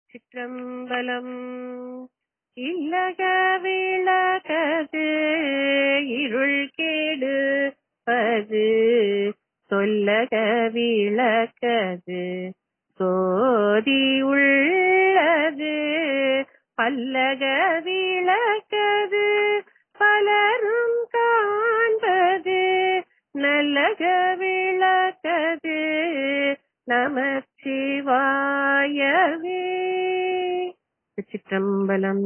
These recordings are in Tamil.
சிற்றம்பலம் இல்லக விளக்கது இருள் கேடுபது சொல்லக விளக்கது சோதி உள்ளது பல்லக விளக்கது பலரும் காண்பது நல்லக விளக்கது நமச்சிவாயவே சிற்றம்பலம்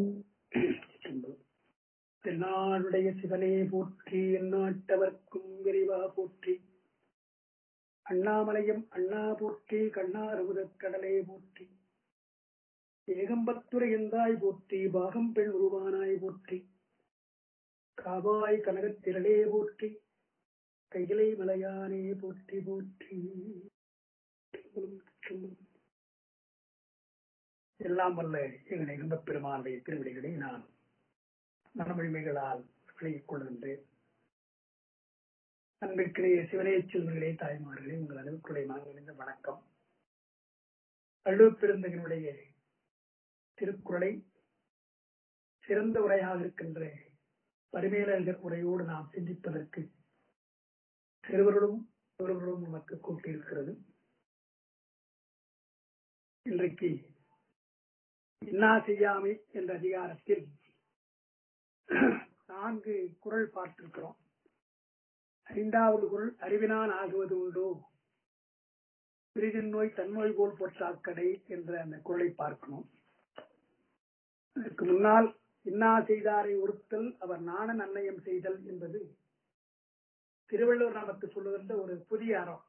தென்னாடுடைய சிவனே போற்றி எந்நாட்டவர்க்கும் விரைவா போற்றி அண்ணாமலையும் அண்ணா போற்றி கண்ணாரமுதக் கடலே போற்றி ஏகம்பத்துரை எந்தாய் போற்றி பாகம் பெண் உருவானாய் போற்றி காவாய் கனகத்திரளே போற்றி கைகளை மலையானே போற்றி போற்றி எல்லாம் வல்ல எங்கள் ஏகம்பப் பெருமானுடைய திருவிடைகளை நான் மனமொழிமைகளால் விலகிக் கொள்கின்றேன் அன்பிற்கிடையே சிவனே செல்வர்களே தாய்மார்களே உங்கள் அனைவருடைய மனங்களிந்த வணக்கம் அழுவப் பெருந்தகனுடைய திருக்குறளை சிறந்த உரையாக இருக்கின்ற பரிமேலழகர் உரையோடு நாம் சிந்திப்பதற்கு சிறுவர்களும் சிறுவர்களும் நமக்கு கூட்டியிருக்கிறது இன்றைக்கு இன்னா செய்யாமை என்ற அதிகாரத்தில் நான்கு குரல் பார்த்திருக்கிறோம் ஐந்தாவது குரல் அறிவினான் ஆகுவது உண்டோ பிரிதின் நோய் தன்நோய் போல் பொற்றாக்கடை என்ற அந்த குரலை பார்க்கணும் அதற்கு முன்னால் இன்னா செய்தாரை ஒருத்தல் அவர் நாண நன்னயம் செய்தல் என்பது திருவள்ளுவர் நமக்கு சொல்லுகின்ற ஒரு புதிய அறம்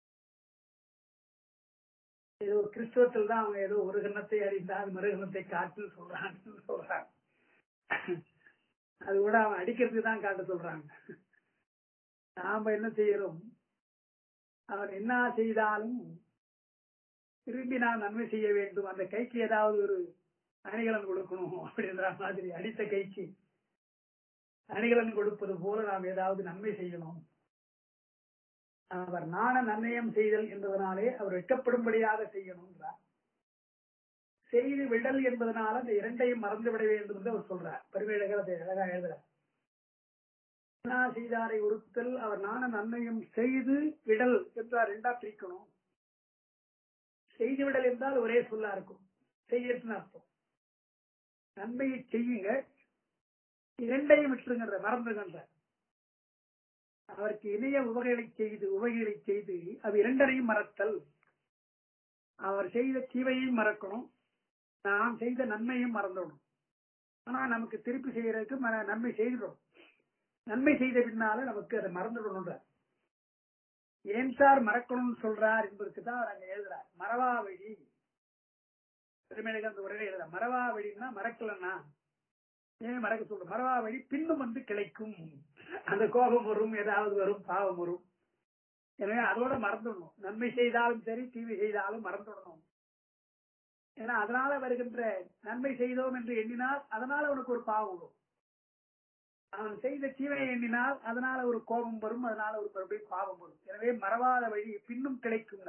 ஏதோ கிறிஸ்துவத்தில் தான் அவங்க ஏதோ ஒரு கண்ணத்தை அறிந்தால் மறுகணத்தை காட்டு சொல்றாங்க சொல்றாங்க அது கூட அவன் அடிக்கிறதுக்கு தான் காட்ட சொல்றாங்க நாம என்ன செய்யறோம் அவன் என்ன செய்தாலும் திரும்பி நான் நன்மை செய்ய வேண்டும் அந்த கைக்கு ஏதாவது ஒரு அணிகலன் கொடுக்கணும் அப்படின்ற மாதிரி அடித்த கைக்கு அணிகலன் கொடுப்பது போல நாம் ஏதாவது நன்மை செய்யணும் அவர் நாண நன்னயம் செய்தல் என்பதனாலே அவர் வெட்கப்படும்படியாக செய்யணும்ன்றார் செய்து விடல் என்பதனால அந்த இரண்டையும் மறந்து விட வேண்டும் என்று அவர் சொல்றார் பரிவேடகர் அதை அழகா எழுதுறார் செய்தாரை உறுத்தல் அவர் நாண நன்மையும் செய்து விடல் என்றார் ரெண்டா பிரிக்கணும் செய்து விடல் என்றால் ஒரே சொல்லா இருக்கும் செய்யறதுன்னு அர்த்தம் நன்மையை செய்யுங்க இரண்டையும் விட்டுருங்கிற மறந்துகின்ற அவருக்கு இணைய உவகைகளை செய்து உவகைகளை செய்து அது இரண்டரையும் மறத்தல் அவர் செய்த தீவையும் மறக்கணும் நாம் செய்த நன்மையும் மறந்துடணும் ஆனா நமக்கு திருப்பி செய்யறதுக்கு நன்மை செய்துடும் நன்மை செய்த பின்னால நமக்கு அதை மறந்துடணும் ஏன் சார் மறக்கணும்னு சொல்றார் என்பதற்கு தான் அவர் அங்க எழுதுறார் மரவா வழி திருமணிகள் அந்த உரையில எழுதுற மரவா வழின்னா மறக்கலன்னா ஏன் மறக்க சொல்ற மரவா வழி பின்னும் வந்து கிடைக்கும் அந்த கோபம் வரும் ஏதாவது வரும் பாவம் வரும் எனவே அதோட மறந்துடணும் நன்மை செய்தாலும் சரி தீமை செய்தாலும் மறந்துடணும் ஏன்னா அதனால வருகின்ற நன்மை செய்தோம் என்று எண்ணினால் அதனால அவனுக்கு ஒரு பாவம் வரும் அவன் செய்த தீமையை எண்ணினால் அதனால ஒரு கோபம் வரும் அதனால ஒரு மறுபடியும் பாவம் வரும் எனவே மறவாத வழி பின்னும் கிடைக்கும்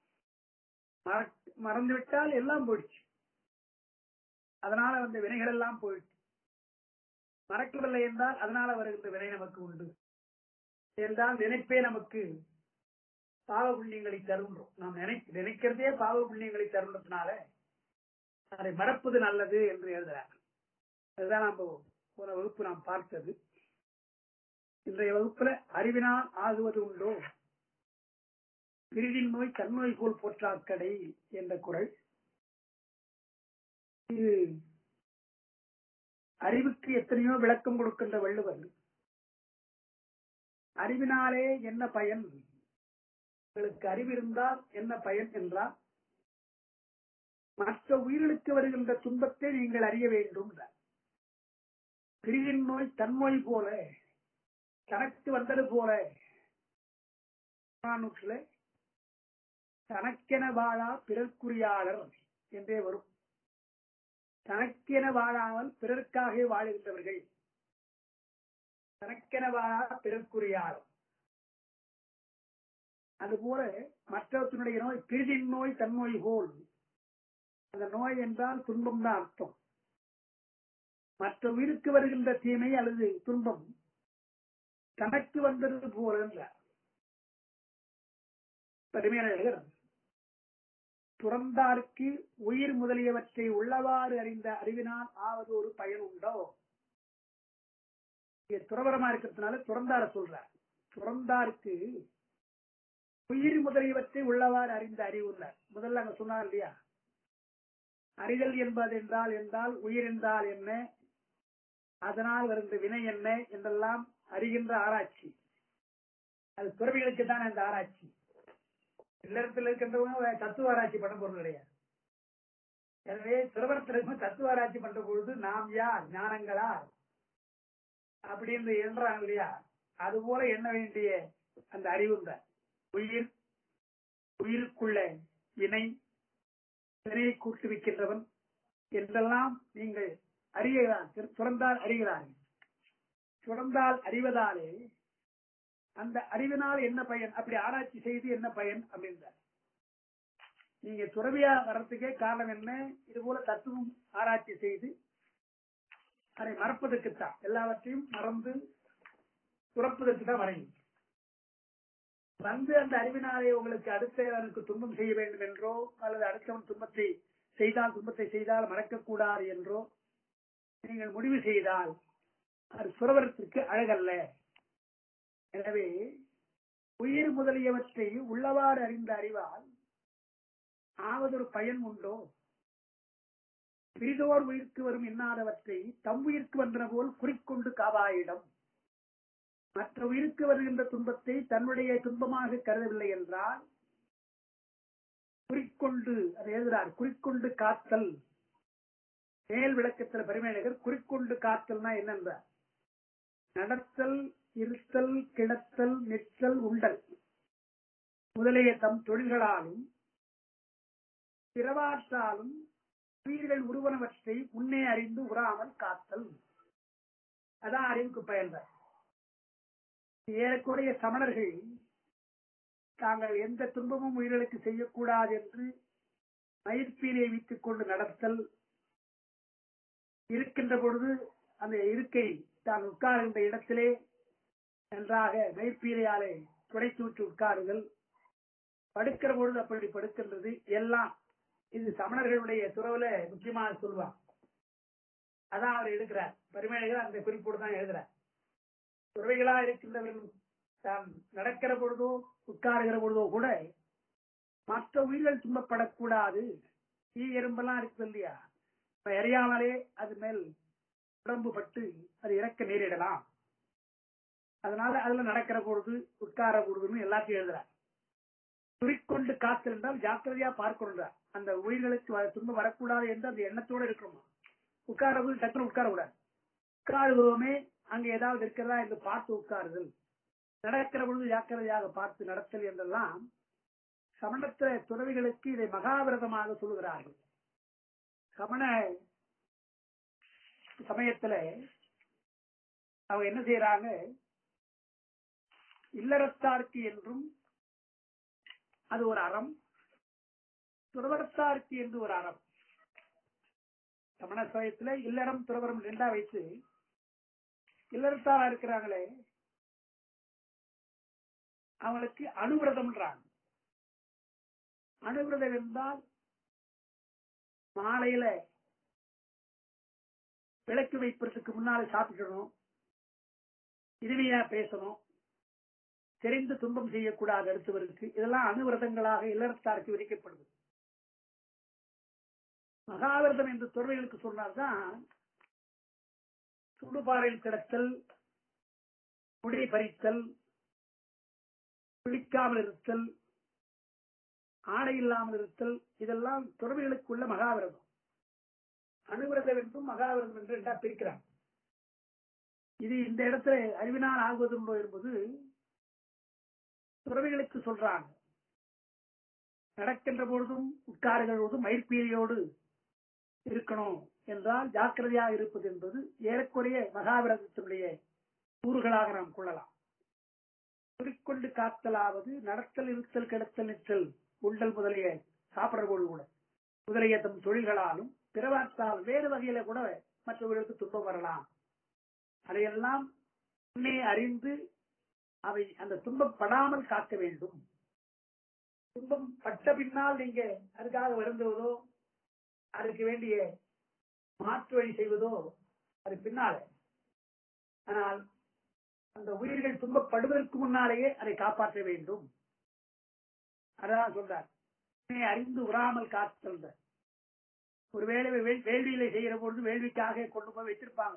மறந்து விட்டால் எல்லாம் போயிடுச்சு அதனால வந்த வினைகள் எல்லாம் போயிடுச்சு மறக்கவில்லை என்றால் அதனால வருகின்ற வினை நமக்கு உண்டு என்றால் நினைப்பே நமக்கு பாவ புண்ணியங்களை தருன்றோம் நாம் நினை நினைக்கிறதே பாவ புண்ணியங்களை தருன்றதுனால அதை மறப்பது நல்லது என்று எழுதுறார் அதுதான் நம்ம போன வகுப்பு நாம் பார்த்தது இன்றைய வகுப்புல அறிவினால் ஆகுவது உண்டோ பிரிதின் நோய் கண்ணோய் போல் போற்றாக்கடை என்ற குரல் இது அறிவுக்கு எத்தனையோ விளக்கம் கொடுக்கின்ற வள்ளுவர் அறிவினாலே என்ன பயன் உங்களுக்கு அறிவு இருந்தால் என்ன பயன் என்றால் மற்ற உயிர்களுக்கு வருகின்ற துன்பத்தை நீங்கள் அறிய வேண்டும் பிரிவின் நோய் தன்மொழி போல தனக்கு வந்தது போல தனக்கென வாழா பிறர்க்குரியாளர் என்றே வரும் தனக்கென வாழாமல் பிறருக்காக வாழுகின்றவர்கள் தனக்கென வாழா பிறர்க்குரியாளர் அதுபோல மற்றவற்றினுடைய நோய் பிரிதின் நோய் தன்நோய் போல் அந்த நோய் என்றால் துன்பம் தான் அர்த்தம் மற்ற உயிருக்கு வருகின்ற தீமை அல்லது துன்பம் தனக்கு வந்தது போல என்றார் பெருமையாளர் துறந்தார்க்கு உயிர் முதலியவற்றை உள்ளவாறு அறிந்த அறிவினால் ஆவது ஒரு பயன் உண்டோ இங்க துறவரமா இருக்கிறதுனால துறந்தார சொல்றார் துறந்தார்க்கு உயிர் முதலியவற்றை உள்ளவாறு அறிந்த அறிவு உள்ளார் முதல்ல அங்க சொன்னார் இல்லையா அறிதல் என்பது என்றால் என்றால் உயிர் என்றால் என்ன அதனால் வருகின்ற வினை என்ன என்றெல்லாம் அறிகின்ற ஆராய்ச்சி அது துறவிகளுக்கு தான் அந்த ஆராய்ச்சி இல்லறத்தில் இருக்கின்றவங்க தத்துவ ஆராய்ச்சி பண்ண போறது கிடையாது எனவே துறவரத்தில் தத்துவ ஆராய்ச்சி பண்ற பொழுது நாம் யார் ஞானங்களா அப்படின்னு என்றாங்க இல்லையா அது போல எண்ண வேண்டிய அந்த அறிவு தான் உயிர் உயிருக்குள்ள வினை வினையை கூட்டுவிக்கின்றவன் என்றெல்லாம் நீங்கள் அறியலாம் துறந்தால் அறிகிறார்கள் துறந்தால் அறிவதாலே அந்த அறிவினால் என்ன பயன் அப்படி ஆராய்ச்சி செய்து என்ன பயன் அப்படின்றார் நீங்க துறவியா வர்றதுக்கே காரணம் என்ன இது போல தத்துவம் ஆராய்ச்சி செய்து அதை மறப்பதற்குத்தான் எல்லாவற்றையும் மறந்து துறப்பதற்கு தான் வரையும் வந்து அந்த அறிவினாலே உங்களுக்கு அடுத்தவனுக்கு துன்பம் செய்ய வேண்டும் என்றோ அல்லது அடுத்தவன் துன்பத்தை செய்தால் துன்பத்தை செய்தால் மறக்கக்கூடாது என்றோ நீங்கள் முடிவு செய்தால் அது சுரவரத்திற்கு அழகல்ல எனவே உயிர் முதலியவற்றை உள்ளவாறு அறிந்த அறிவால் ஆவதொரு பயன் உண்டோ பிரிதோர் உயிர்க்கு வரும் இன்னாதவற்றை தம் உயிர்க்கு வந்தன போல் குறிக்கொண்டு காவாயிடம் மற்ற உயிருக்கு வருகின்ற துன்பத்தை தன்னுடைய துன்பமாக கருதவில்லை என்றால் குறிக்கொண்டு அதை எழுதுறார் குறிக்கொண்டு காத்தல் மேல் விளக்கத்தில் பரிமேலகர் குறிக்கொண்டு காத்தல்னா என்னன்றார் நடத்தல் இருத்தல் கிடத்தல் நிற்றல் உண்டல் முதலிய தம் தொழில்களாலும் பிறவாற்றாலும் உயிர்கள் உருவனவற்றை முன்னே அறிந்து உறாமல் காத்தல் அதான் அறிவுக்கு பயன்றார் ஏறக்குறைய சமணர்கள் தாங்கள் எந்த துன்பமும் உயிர்களுக்கு செய்யக்கூடாது என்று மயிர்பீரை வைத்துக் கொண்டு நடத்தல் இருக்கின்ற பொழுது அந்த இருக்கை தான் உட்காருகின்ற இடத்திலே நன்றாக மயிர்பீரையாலே துடைத்து விட்டு உட்காருதல் படுக்கிற பொழுது அப்படி படுக்கின்றது எல்லாம் இது சமணர்களுடைய துறவுல முக்கியமாக சொல்லுவான் அதான் அவர் எடுக்கிறார் பரிமேலகர் அந்த குறிப்போடு தான் எழுதுறார் துறவைகளா இருக்கின்றவர்கள் தான் நடக்கிற பொழுதோ உட்காருகிற பொழுதோ கூட மற்ற உயிர்கள் துன்பப்படக்கூடாது ஈ எறும்பெல்லாம் இருக்குது இல்லையா அறியாமலே அது மேல் உடம்பு பட்டு அது இறக்க நேரிடலாம் அதனால அதுல நடக்கிற பொழுது உட்கார பொழுதுன்னு எல்லாத்தையும் எழுதுறார் குறிக்கொண்டு காத்தல் என்றால் ஜாக்கிரதையா பார்க்கணுன்றார் அந்த உயிர்களுக்கு துன்பம் வரக்கூடாது என்று அந்த எண்ணத்தோடு இருக்கணுமா உட்கார போது டக்குனு உட்கார கூடாது உட்காருகிறோமே அங்க ஏதாவது இருக்கிறதா என்று பார்த்து உட்காருதல் நடக்கிற பொழுது ஜாக்கிரதையாக பார்த்து நடத்தல் என்றெல்லாம் சமணத்திர துறவிகளுக்கு இதை மகாவிரதமாக சொல்லுகிறார்கள் சமண சமயத்துல அவங்க என்ன செய்யறாங்க இல்லறத்தார்க்கு என்றும் அது ஒரு அறம் துறவரத்தார்க்கு என்று ஒரு அறம் சமண சமயத்துல இல்லறம் துறவரம் ரெண்டா வைத்து இல்லறத்தாரா இருக்கிறாங்களே அவங்களுக்கு அனுவிரதம்ன்றாங்க அனுவிரதம் என்றால் மாலையில விளக்கு வைப்பதற்கு முன்னால சாப்பிடணும் இனிமையா பேசணும் தெரிந்து துன்பம் செய்யக்கூடாது அடுத்தவருக்கு இதெல்லாம் அனுவிரதங்களாக இல்லறத்தாருக்கு விதிக்கப்படுது மகாவிரதம் என்று துறவைகளுக்கு சொன்னால்தான் சுடுபாறையில் கிடத்தல் முடி பறித்தல் குளிக்காமல் இருத்தல் ஆடை இல்லாமல் இருத்தல் இதெல்லாம் துறவிகளுக்குள்ள மகாவிரதம் அணுவிரதம் என்றும் மகாவிரதம் என்று ரெண்டா பிரிக்கிறாங்க இது இந்த இடத்துல அறிவினால் ஆகுவது என்பது துறவிகளுக்கு சொல்றாங்க நடக்கின்ற பொழுதும் உட்காருகிற பொழுதும் மயிர்பீலியோடு இருக்கணும் என்றால் ஜாக்கிரதையாக இருப்பது என்பது ஏறக்குறைய மகாவிரதத்தினுடைய கூறுகளாக நாம் கொள்ளலாம் குறிக்கொண்டு காத்தலாவது நடத்தல் இருத்தல் கிடத்தல் நிற்றல் உண்டல் முதலிய சாப்பிடுற பொழுது கூட முதலிய தம் தொழில்களாலும் பிறவாற்றால் வேறு வகையில கூட மற்றவர்களுக்கு துன்பம் வரலாம் அதையெல்லாம் முன்னே அறிந்து அவை அந்த துன்பம் படாமல் காக்க வேண்டும் துன்பம் பட்ட பின்னால் நீங்க அதுக்காக வருந்துவதோ அதுக்கு வேண்டிய மாற்று வழி செய்வதோ அது பின்னாலே ஆனால் அந்த உயிர்கள் துன்பப்படுவதற்கு முன்னாலேயே அதை காப்பாற்ற வேண்டும் அதான் சொல்றார் உன்னை அறிந்து உறாமல் காத்தல் ஒரு வேலை வேள்வியில செய்கிற பொழுது வேள்விக்காக கொண்டு போய் வச்சிருப்பாங்க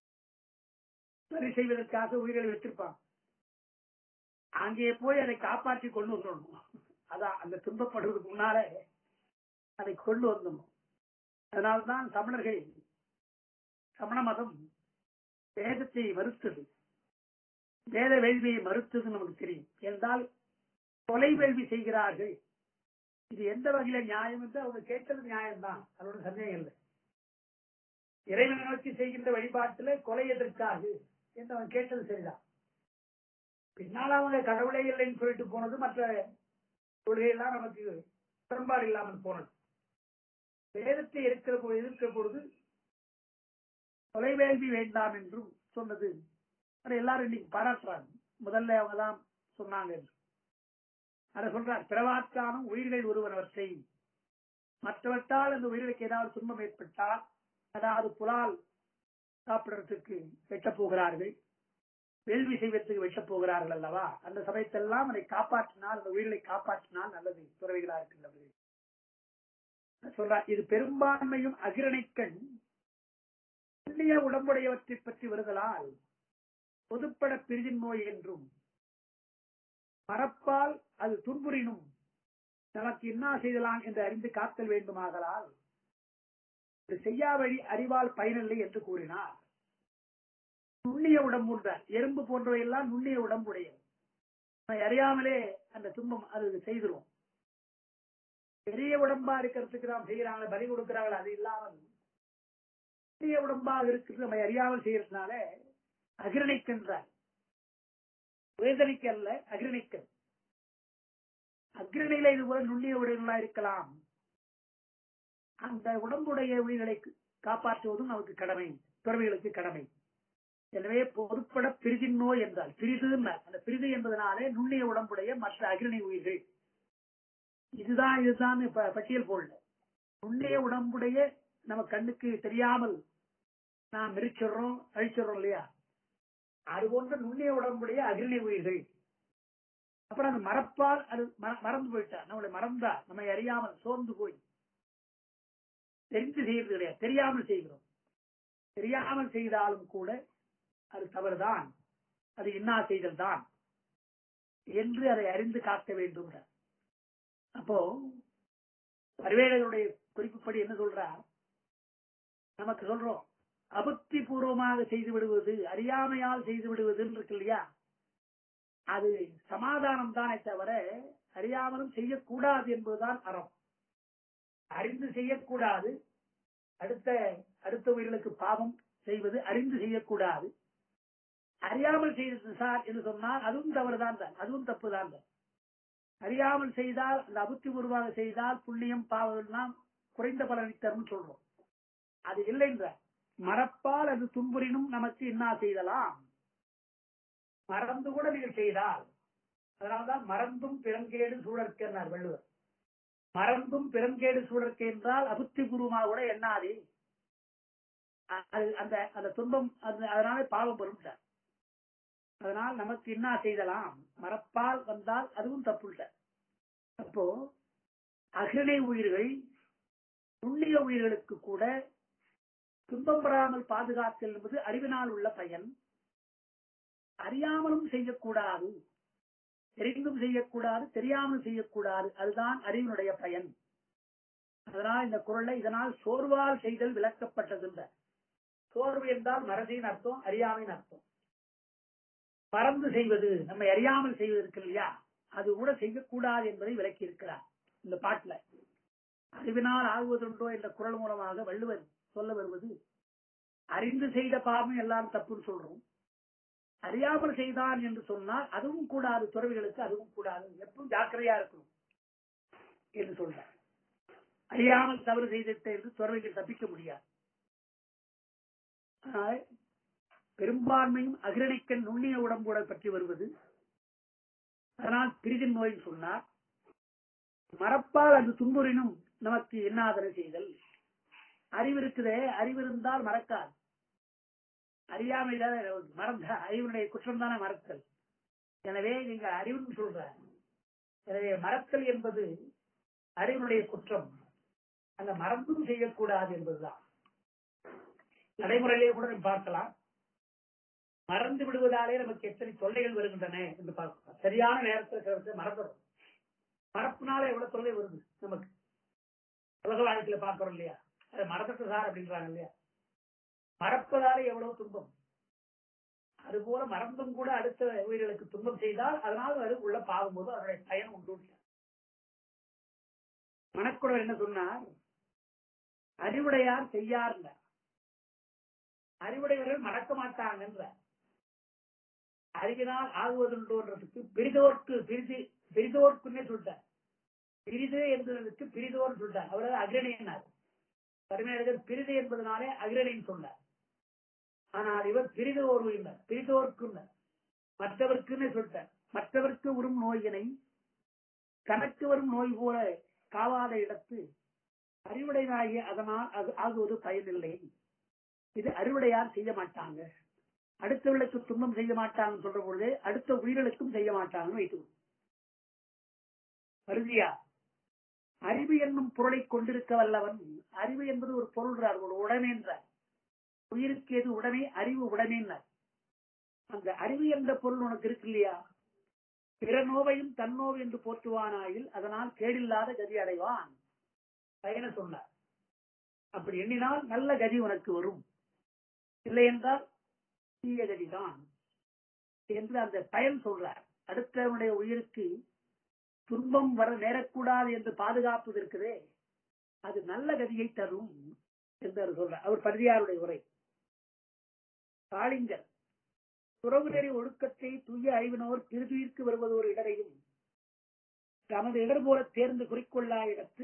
சரி செய்வதற்காக உயிர்களை வச்சிருப்பாங்க அங்கே போய் அதை காப்பாற்றி கொண்டு வந்துடணும் அதான் அந்த துன்பப்படுவதற்கு முன்னாலே அதை கொண்டு வந்துடணும் அதனால்தான் தமிழர்கள் சமண மதம் வேதத்தை மறுத்தது வேத வேள்வியை மறுத்தது நமக்கு தெரியும் என்றால் கொலை வேள்வி செய்கிறார்கள் இது எந்த வகையில நியாயம் என்று அவங்க கேட்டது நியாயம்தான் அதோட சந்தேகம் இல்லை இறைவனை நோக்கி செய்கின்ற வழிபாட்டுல கொலை எதற்காக என்று அவன் கேட்டது சரிதான் பின்னால் அவங்க கடவுளே இல்லைன்னு சொல்லிட்டு போனது மற்ற கொள்கையெல்லாம் நமக்கு உடன்பாடு இல்லாமல் போனது வேதத்தை இருக்கிற பொழுது இருக்கிற பொழுது கொலை வேள்வி வேண்டாம் என்றும் சொன்னது அதை எல்லாரும் இன்னைக்கு பாராட்டுறாங்க முதல்ல அவங்க தான் சொன்னாங்க என்று அதை சொல்றார் பிறவாற்றானும் உயிர்கள் ஒருவனவற்றை மற்றவற்றால் அந்த உயிர்களுக்கு ஏதாவது துன்பம் ஏற்பட்டால் அதாவது புலால் சாப்பிடறதுக்கு வெட்டப் போகிறார்கள் வேள்வி செய்வதற்கு வெட்டப் போகிறார்கள் அல்லவா அந்த சமயத்தெல்லாம் அதை காப்பாற்றினால் அந்த உயிர்களை காப்பாற்றினால் நல்லது துறவிகளா இருக்கின்றவர்கள் சொல்றார் இது பெரும்பான்மையும் அகிரணைக்கண் புண்ணிய உடம்புடையவற்றை பற்றி வருதலால் பொதுப்பட பிரிதின் நோய் என்றும் மறப்பால் அது துன்புறினும் நமக்கு இன்னா செய்தலாம் என்று அறிந்து காத்தல் வேண்டுமாகலால் செய்யா வழி அறிவால் பயனில்லை என்று கூறினார் நுண்ணிய உடம்புன்றார் எறும்பு போன்றவை எல்லாம் நுண்ணிய உடம்புடைய அறியாமலே அந்த துன்பம் அது செய்திரும் பெரிய உடம்பா இருக்கிறதுக்கு நாம் செய்யறாங்க பலி கொடுக்கிறாங்க அது இல்லாமல் பெரிய உடம்பாக இருக்கிறது நம்ம அறியாமல் செய்யறதுனால அகிரணிக்கின்றார் வேதனைக்கு அல்ல அகிரணிக்கல் அக்ரணியில இது போல நுண்ணிய உயிர்களா இருக்கலாம் அந்த உடம்புடைய உயிர்களை காப்பாற்றுவதும் நமக்கு கடமை துறவிகளுக்கு கடமை எனவே பொதுப்பட பிரிதின் நோய் என்றால் பிரிது அந்த பிரிது என்பதனாலே நுண்ணிய உடம்புடைய மற்ற அகிரணி உயிர்கள் இதுதான் இதுதான் பட்டியல் போடல நுண்ணிய உடம்புடைய நம்ம கண்ணுக்கு தெரியாமல் நாம் மிரிச்சிடுறோம் அழிச்சிடுறோம் இல்லையா அது போன்ற நுண்ணிய உடம்புடைய அகிரணி உயிர்கள் அப்புறம் அந்த மறப்பால் அது மறந்து போயிட்டா நம்மளை மறந்தா நம்மை அறியாமல் சோர்ந்து போய் தெரிந்து செய்யறது கிடையாது தெரியாமல் செய்கிறோம் தெரியாமல் செய்தாலும் கூட அது தவறுதான் அது இன்னா செய்தல் தான் என்று அதை அறிந்து காக்க வேண்டும் அப்போ பரிவேடர்களுடைய குறிப்புப்படி என்ன சொல்றார் நமக்கு சொல்றோம் அபக்தி பூர்வமாக செய்து விடுவது அறியாமையால் செய்து விடுவது இருக்கு இல்லையா அது சமாதானம் தானே தவிர அறியாமலும் செய்யக்கூடாது என்பதுதான் அறம் அறிந்து செய்யக்கூடாது அடுத்த அடுத்த உயிர்களுக்கு பாவம் செய்வது அறிந்து செய்யக்கூடாது அறியாமல் செய்தது சார் என்று சொன்னால் அதுவும் தவறுதான் தான் அதுவும் தப்பு தான் தான் அறியாமல் செய்தால் அந்த அபுத்தி உருவாக செய்தால் புண்ணியம் பாவம் எல்லாம் குறைந்த பலனை தரும் சொல்றோம் அது இல்லை என்ற மறப்பால் அது துன்புறினும் நமக்கு என்ன செய்தலாம் மறந்து கூட நீங்கள் செய்தால் அதனால்தான் மறந்தும் பிறங்கேடு சூழற்கன்னார் வள்ளுவர் மறந்தும் பிறங்கேடு சூழற்க என்றால் அபுத்தி குருமா கூட எண்ணாதே அந்த அந்த துன்பம் அதனால பாவம் வரும் அதனால் நமக்கு என்ன செய்தலாம் மறப்பால் வந்தால் அதுவும் தப்பு அப்போ அகிரணை உயிர்கள் நுண்ணிய உயிர்களுக்கு கூட துன்பம் பெறாமல் பாதுகாத்தல் என்பது அறிவினால் உள்ள பயன் அறியாமலும் செய்யக்கூடாது தெரிந்தும் செய்யக்கூடாது தெரியாமல் செய்யக்கூடாது அதுதான் அறிவினுடைய பயன் அதனால் இந்த குரலை இதனால் சோர்வால் செய்தல் விளக்கப்பட்டது சோர்வு என்றால் மறதியின் அர்த்தம் அறியாமையின் அர்த்தம் மறந்து செய்வது நம்மை அறியாமல் செய்வது இருக்கு இல்லையா அது கூட செய்யக்கூடாது என்பதை விளக்கி இருக்கிறார் இந்த பாட்டுல அறிவினால் ஆகுவதுண்டோ என்ற குரல் மூலமாக வள்ளுவர் சொல்ல வருவது அறிந்து செய்த பாவம் எல்லாரும் தப்புன்னு சொல்றோம் அறியாமல் செய்தான் என்று சொன்னால் அதுவும் கூடாது துறவிகளுக்கு அதுவும் கூடாது எப்பவும் ஜாக்கிரதையா இருக்கணும் என்று சொல்றார் அறியாமல் தவறு செய்திட்ட என்று துறவைகள் தப்பிக்க முடியாது ஆனால் பெரும்பான்மையும் அகிரணிக்கன் நுண்ணிய உடம்போட பற்றி வருவது அதனால் பிரிதின் நோய் சொன்னார் மறப்பால் அது துன்புறினும் நமக்கு என்னாதர செய்தல் அறிவு இருக்குதே அறிவு இருந்தால் மறக்காது அறியாமை தானே மறந்த அறிவுடைய குற்றம் தானே மறத்தல் எனவே நீங்க அறிவுன்னு சொல்ற எனவே மறத்தல் என்பது அறிவுடைய குற்றம் அந்த மறந்தும் செய்யக்கூடாது என்பதுதான் நடைமுறையிலே கூட நம்ம பார்க்கலாம் மறந்து விடுவதாலே நமக்கு எத்தனை தொல்லைகள் வருகின்றன என்று பார்க்கலாம் சரியான நேரத்தில் சிலருக்கு மறந்துடும் மறப்புனால எவ்வளவு தொல்லை வருது நமக்கு உலக வாழ்க்கையில பார்க்கிறோம் இல்லையா அதை மறந்துட்டு சார் அப்படின்றாங்க இல்லையா மறப்பதாலே எவ்வளவு துன்பம் அதுபோல மறந்தும் கூட அடுத்த உயிர்களுக்கு துன்பம் செய்தால் அதனால் அது உள்ள பாகும்போது அதனுடைய பயன் உண்டு மனக்குடர் என்ன சொன்னார் அறிவுடையார் செய்யார்ல அறிவுடையவர்கள் மறக்க மாட்டாங்கன்ற அறிவினால் ஆகுவதுன்றதுக்கு பிரிதோர்க்கு பிரிது பிரிதோர்க்குன்னே சொல்லிட்டார் பிரிது என்பதற்கு பிரிதோர் சொல்லிட்டார் அவரது அக்ரணியனார் கருமையாளர்கள் பிரிது என்பதனாலே அகிரணின்னு சொன்னார் ஆனால் இவர் பிரிதோர் உயிர்ந்தார் பிரிதோர்க்கு மற்றவர்க்குன்னு சொல்லிட்டார் மற்றவர்க்கு வரும் நோயினை தனக்கு வரும் நோய் போல காவாத இடத்து அறிவுடையாகிய அதனால் அது ஆகுவது பயனில்லை இது அறிவுடையார் செய்ய மாட்டாங்க அடுத்தவர்களுக்கு துன்பம் செய்ய மாட்டாங்கன்னு சொல்ற பொழுது அடுத்த உயிர்களுக்கும் செய்ய மாட்டாங்கன்னு வைத்து வருதியா அறிவு என்னும் பொருளை கொண்டிருக்க வல்லவன் அறிவு என்பது ஒரு பொருள்றார் ஒரு உடனே என்றார் உயிருக்கு எது உடனே அறிவு உடனே அந்த அறிவு என்ற பொருள் உனக்கு இருக்கு இல்லையா பிற நோவையும் தன்னோவு என்று போற்றுவானாயில் அதனால் கேடில்லாத கதி அடைவான் பயன சொன்னார் அப்படி எண்ணினால் நல்ல கதி உனக்கு வரும் இல்லை என்றால் தீய கதிதான் என்று அந்த பயன் சொல்றார் அடுத்தவனுடைய உயிருக்கு துன்பம் வர நேரக்கூடாது என்று பாதுகாப்பது இருக்குதே அது நல்ல கதியை தரும் என்று அவர் சொல்றார் அவர் பரிதியாருடைய உரை காளிங்கர் துறவு நெறி ஒழுக்கத்தை தூய அறிவினோர் திருதுயிர்க்கு வருவது ஒரு இடரையும் தமது இடர் போல தேர்ந்து குறிக்கொள்ளா இடத்து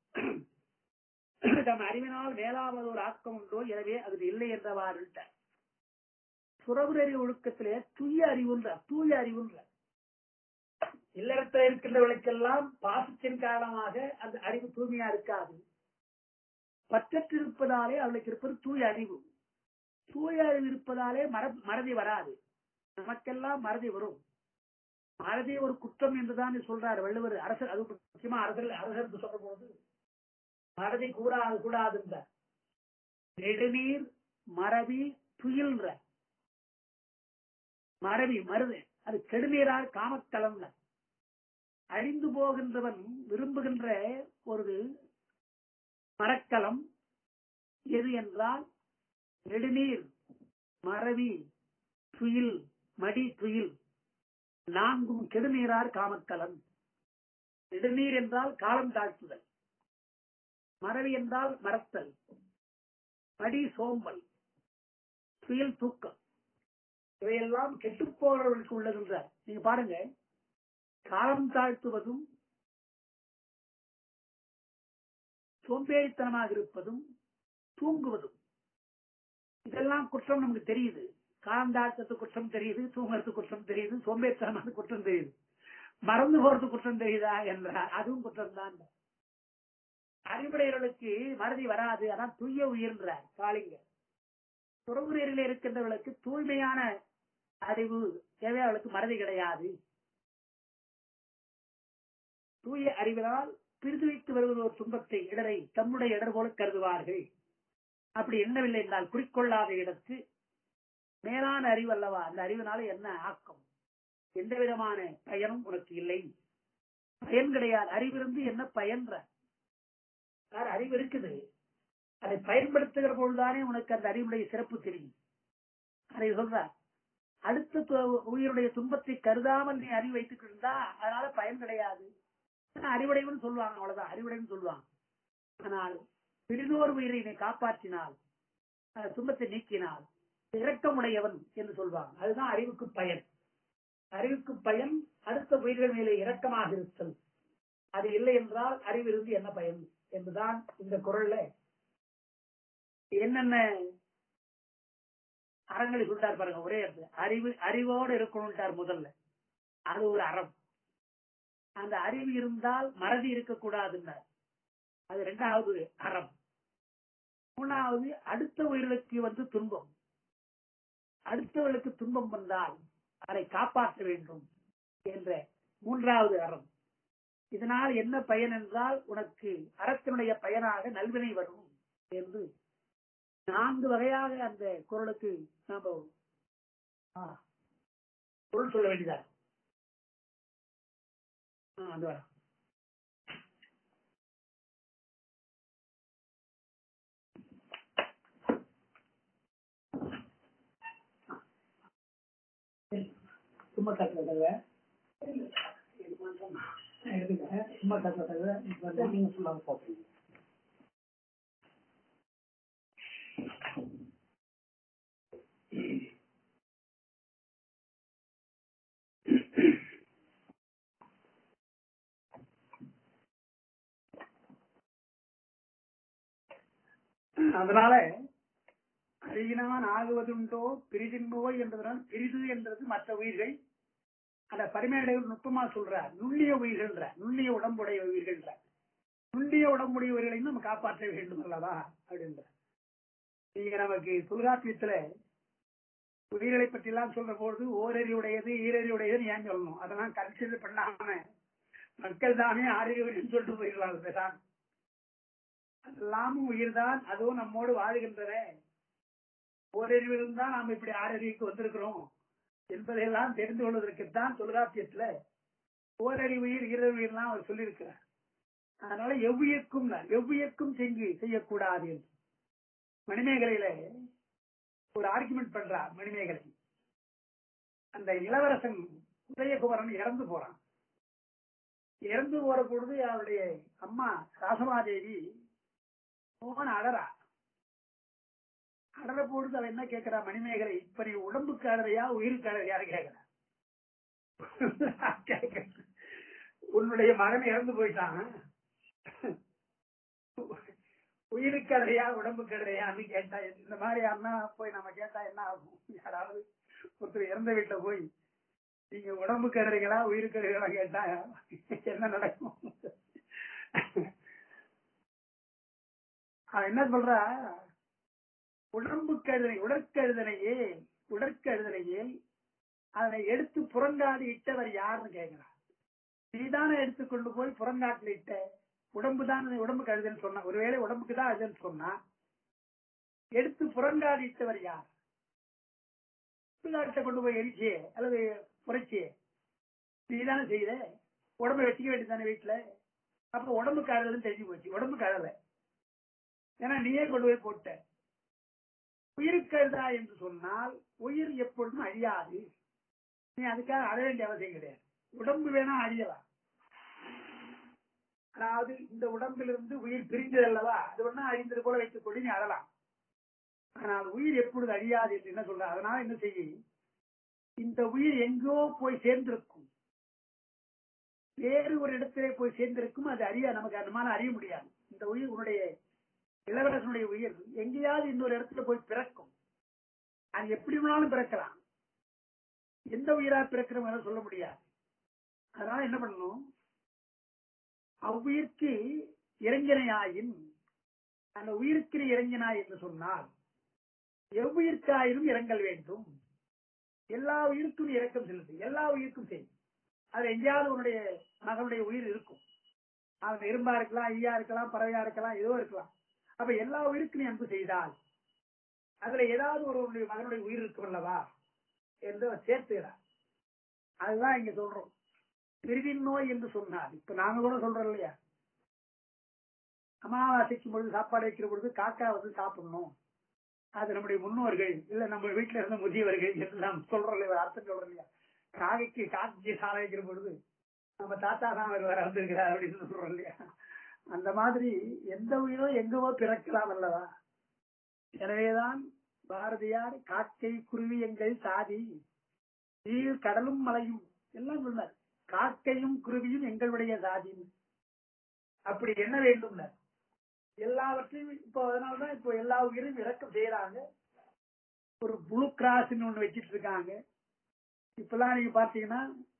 தம் அறிவினால் மேலாவது ஒரு ஆக்கம் உண்டோ எனவே அது இல்லை என்றவாறு துறவு நெறி ஒழுக்கத்திலே தூய அறிவுன்ற தூய அறிவுன்ற இல்லறத்தில் இருக்கின்றவர்களுக்கெல்லாம் பாசத்தின் காரணமாக அந்த அறிவு தூய்மையா இருக்காது பற்றற்றிருப்பதாலே அவளுக்கு இருப்பது தூய அறிவு தூய அறிவு இருப்பதாலே மர மறதி வராது நமக்கெல்லாம் மறதி வரும் மறதி ஒரு குற்றம் என்றுதான் சொல்றார் வள்ளுவர் அரசர் அது முக்கியமா அரசர் அரசர் சொல்ற போது மறதி கூடாது கூடாது நெடுநீர் மறவி துயில்ற மறவி மருது அது கெடுநீரால் காமக்கலம்ல அழிந்து போகின்றவன் விரும்புகின்ற ஒரு மரக்கலம் எது என்றால் நெடுநீர் மறவி துயில் மடி துயில் நான்கும் கெடுநீரார் காமக்கலன் நெடுநீர் என்றால் காலம் தாழ்த்துதல் மறவி என்றால் மறத்தல் மடி சோம்பல் துயில் தூக்கம் இவையெல்லாம் கெட்டுப் போறவர்களுக்கு உள்ளதுன்றார் நீங்க பாருங்க காலம் தாழ்த்துவதும் சோம்பேறித்தனமாக இருப்பதும் தூங்குவதும் இதெல்லாம் குற்றம் நமக்கு தெரியுது காலம் தாழ்த்தது குற்றம் தெரியுது தூங்குறது குற்றம் தெரியுது சோம்பேறித்தனமான குற்றம் தெரியுது மறந்து போறது குற்றம் தெரியுதா என்றார் அதுவும் குற்றம் தான் அறிவுடையவர்களுக்கு மறதி வராது அதான் தூய உயிர்ன்றார் காளிங்க துறவுரையில் இருக்கின்றவர்களுக்கு தூய்மையான அறிவு தேவையாளர்களுக்கு மறதி கிடையாது தூய அறிவினால் பிரிது வைத்து வருவது ஒரு துன்பத்தை இடரை தம்முடைய இடர் போல கருதுவார்கள் அப்படி எண்ணவில்லை என்றால் குறிக்கொள்ளாத இடத்து மேலான அறிவு அல்லவா அந்த அறிவினால என்ன ஆக்கம் எந்த விதமான பயனும் உனக்கு இல்லை பயன் கிடையாது அறிவிருந்து என்ன பயன்ற அறிவு இருக்குது அதை பயன்படுத்துகிற பொழுதுதானே உனக்கு அந்த அறிவுடைய சிறப்பு தெரியும் அதை சொல்ற அடுத்த உயிருடைய துன்பத்தை கருதாமல் நீ அறிவு வைத்துட்டு இருந்தா அதனால பயன் கிடையாது அறிவுடைவன் சொல்லுவாங்க அவ்வளவுதான் அறிவுடைன்னு சொல்லுவாங்க ஆனால் பிரிதோர் உயிரை நீ காப்பாற்றினால் துன்பத்தை நீக்கினால் இரக்கமுடையவன் என்று சொல்வாங்க அதுதான் அறிவுக்கு பயன் அறிவுக்கு பயன் அடுத்த உயிர்கள் மேலே இரக்கமாக இருத்தல் அது இல்லை என்றால் அறிவிலிருந்து என்ன பயன் என்பதுதான் இந்த குரல்ல என்னென்ன அறங்களை சொல்லிட்டார் பாருங்க ஒரே இடத்துல அறிவு அறிவோடு இருக்கணும்ட்டார் முதல்ல அது ஒரு அறம் அந்த அறிவு இருந்தால் மறதி இருக்கக்கூடாதுன்னார் அது இரண்டாவது அறம் மூணாவது அடுத்த உயிர்களுக்கு வந்து துன்பம் அடுத்தவர்களுக்கு துன்பம் வந்தால் அதை காப்பாற்ற வேண்டும் என்ற மூன்றாவது அறம் இதனால் என்ன பயன் என்றால் உனக்கு அறத்தினுடைய பயனாக நல்வினை வரும் என்று நான்கு வகையாக அந்த குரலுக்கு நாம ஆ, பொருள் சொல்ல வேண்டியதா அது வர சும்மா தட்டுற தவிர எடுத்துக்க சும்மா தட்டுற தவிர இப்ப வந்து நீங்க ஃபுல்லாக போட்டுருங்க அதனால அறிவினான் ஆகுவதுண்டோ பிரிதின்போ என்பதனால் பிரிது என்றது மற்ற உயிர்கள் அந்த பரிமையடைகள் நுட்பமா சொல்றார் நுண்ணிய உயிர்கள்ன்ற நுண்ணிய உடம்புடைய உயிர்கள்ன்ற நுண்ணிய உடம்புடைய உயிர்களையும் நம்ம காப்பாற்ற வேண்டும் அல்லவா அப்படின்ற நீங்க நமக்கு தொல்காப்பியத்துல உயிர்களை பற்றி எல்லாம் சொல்ற பொழுது ஓரறிவுடையது ஈரறிவுடையது ஏன் சொல்லணும் அதெல்லாம் கன்சிடர் பண்ணாம மக்கள் தானே ஆறியவர்கள் சொல்லிட்டு போயிடலாம் பேசாம எல்லாமும் உயிர்தான் அதுவும் நம்மோடு வாழ்கின்றன ஓரறிவிலும் தான் நாம் இப்படி ஆறறிவுக்கு வந்திருக்கிறோம் என்பதையெல்லாம் தெரிந்து கொள்வதற்குத்தான் தொல்காப்பியத்துல ஓரறிவு உயிர் ஈரறிவுலாம் அவர் சொல்லியிருக்கிறார் அதனால எவ்வியக்கும் தான் எவ்வியக்கும் செஞ்சு செய்யக்கூடாது என்று மணிமேகலையில ஒரு ஆர்குமெண்ட் பண்றார் மணிமேகலை அந்த இளவரசன் உதயகுமரன் இறந்து போறான் இறந்து போற பொழுது அவருடைய அம்மா ராசமாதேவி மோகன் அழறா அழற பொழுது அவ என்ன கேட்கிறா மணிமேகலை இப்ப நீ உடம்புக்கு அழறையா உயிருக்கு அழறையாரு கேட்கிறா கேட்கிறா. உன்னுடைய மகன் இறந்து போயிட்டான் உயிருக்கு அழறையா உடம்புக்கு அழறையான்னு கேட்டா இந்த மாதிரி அண்ணா போய் நம்ம கேட்டா என்ன ஆகும் யாராவது ஒருத்தர் இறந்த வீட்டுல போய் நீங்க உடம்புக்கு அழறீங்களா உயிருக்கு அழறீங்களா கேட்டா என்ன நடக்கும் அவன் என்ன சொல்றா உடம்பு கழுதனை உடற்கழுதனையே உடற்கழுதனையே அதனை எடுத்து புறங்காடு இட்டவர் யாருன்னு கேட்கிறார் நீதானே எடுத்துக்கொண்டு போய் புறங்காட்டுல இட்ட உடம்பு தான் உடம்பு கழுதுன்னு சொன்னா ஒருவேளை உடம்புக்கு தான் அதுன்னு சொன்னா எடுத்து புறங்காடு இட்டவர் யார் சுடுகாட்டை கொண்டு போய் எரிச்சியே அல்லது புரைச்சியே நீதானே செய்த உடம்பை வச்சுக்க வேண்டியதானே வீட்டுல அப்ப உடம்பு கழுதுன்னு தெரிஞ்சு போச்சு உடம்பு கழலை ஏன்னா நீயே கொண்டு போய் போட்ட உயிருக்கழுதா என்று சொன்னால் உயிர் எப்பொழுதும் அழியாது நீ அதுக்காக அழ வேண்டிய அவசியம் கிடையாது உடம்பு வேணா அழியலாம் அதாவது இந்த உடம்பிலிருந்து உயிர் பிரிந்தது அல்லவா அது வேணா அழிந்தது போல வைத்துக் கொண்டு நீ அழலாம் ஆனால் உயிர் எப்பொழுது அழியாது என்று என்ன சொல்ற அதனால என்ன செய்ய இந்த உயிர் எங்கோ போய் சேர்ந்திருக்கும் வேறு ஒரு இடத்திலே போய் சேர்ந்திருக்கும் அது அறிய நமக்கு நம்மால அறிய முடியாது இந்த உயிர் உன்னுடைய இளவரசனுடைய உயிர் எங்கேயாவது இன்னொரு இடத்துல போய் பிறக்கும் அது எப்படி வேணாலும் பிறக்கலாம் எந்த உயிரா பிறக்கிறோம் சொல்ல முடியாது அதனால என்ன பண்ணணும் அவ்வுயிர்க்கு இறங்கினையாயின் அந்த உயிருக்கு நீ இறங்கினாய் என்று சொன்னால் எவ்வுயிர்க்காயினும் இறங்கல் வேண்டும் எல்லா உயிருக்கும் நீ இறக்கம் செலுத்து எல்லா உயிருக்கும் செய் அது எங்கேயாவது உன்னுடைய மகனுடைய உயிர் இருக்கும் அவன் எறும்பா இருக்கலாம் ஈயா இருக்கலாம் பறவையா இருக்கலாம் ஏதோ இருக்கலாம் அப்ப எல்லா உயிருக்கும் நீ அன்பு செய்தால் அதுல ஏதாவது ஒரு உன்னுடைய மகனுடைய உயிர் இருக்கும் அல்லவா என்று அவர் சேர்த்துகிறார் அதுதான் இங்க சொல்றோம் பிரிவின் நோய் என்று சொன்னார் இப்ப நாங்க கூட சொல்றோம் இல்லையா அமாவாசைக்கு பொழுது சாப்பாடு வைக்கிற பொழுது காக்கா வந்து சாப்பிடணும் அது நம்முடைய முன்னோர்கள் இல்ல நம்ம வீட்டுல இருந்த முதியவர்கள் என்று நாம் சொல்றோம் இல்லையா அர்த்தம் சொல்றோம் இல்லையா காக்கைக்கு காக்கைக்கு சாலை வைக்கிற பொழுது நம்ம தாத்தா தான் அவர் வேற வந்திருக்கிறார் அப்படின்னு சொல்றோம் இல்லையா அந்த மாதிரி எந்த உயிரோ எங்கவோ பிறக்கலாம் அல்லவா எனவேதான் பாரதியார் காக்கை குருவி எங்கள் சாதி நீர் கடலும் மலையும் எல்லாம் சொன்னார் காக்கையும் குருவியும் எங்களுடைய சாதி அப்படி என்ன வேண்டும் எல்லாவற்றையும் இப்போ அதனாலதான் இப்போ எல்லா உயிரும் இறக்கம் செய்யறாங்க ஒரு ப்ளூ கிராஸ்ன்னு ஒண்ணு வச்சிட்டு இருக்காங்க இப்பெல்லாம் நீங்க பாத்தீங்கன்னா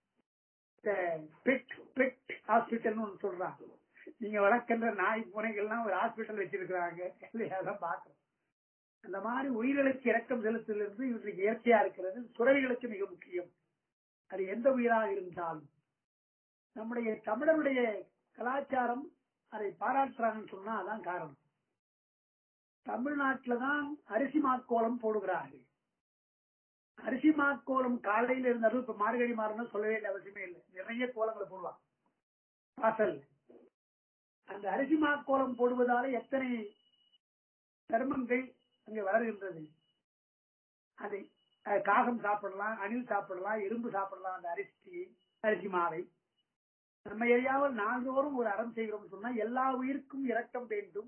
பெட் பெட் ஹாஸ்பிட்டல்னு ஒண்ணு சொல்றாங்க நீங்க வளர்க்கின்ற நாய் பூனைகள்லாம் ஒரு ஹாஸ்பிட்டல் வச்சிருக்கிறாங்க இல்லையா அதான் பாக்குறோம் அந்த மாதிரி உயிர்களுக்கு இறக்கம் செலுத்துவதிலிருந்து இன்றைக்கு இயற்கையா இருக்கிறது துறவிகளுக்கு மிக முக்கியம் அது எந்த உயிராக இருந்தாலும் நம்முடைய தமிழருடைய கலாச்சாரம் அதை பாராட்டுறாங்கன்னு சொன்னா அதான் காரணம் தமிழ்நாட்டில தான் அரிசி மாக்கோலம் போடுகிறார்கள் அரிசி மாக்கோலம் காலையில இருந்தாலும் இப்ப மார்கழி மாறணும் சொல்லவே வேண்டிய அவசியமே இல்லை நிறைய கோலங்களை போடலாம் வாசல் அந்த அரிசி மாக்கோலம் போடுவதால எத்தனை தர்மங்கள் அங்கே வளர்கின்றது அதை அஹ், காகம் சாப்பிடலாம் அணில் சாப்பிடலாம் எறும்பு சாப்பிடலாம் அந்த அரிசி அரிசி மாவை நம்ம ஏரியாவில் நாள்தோறும் ஒரு அறம் செய்கிறோம் சொன்னா எல்லா உயிருக்கும் இரக்கம் வேண்டும்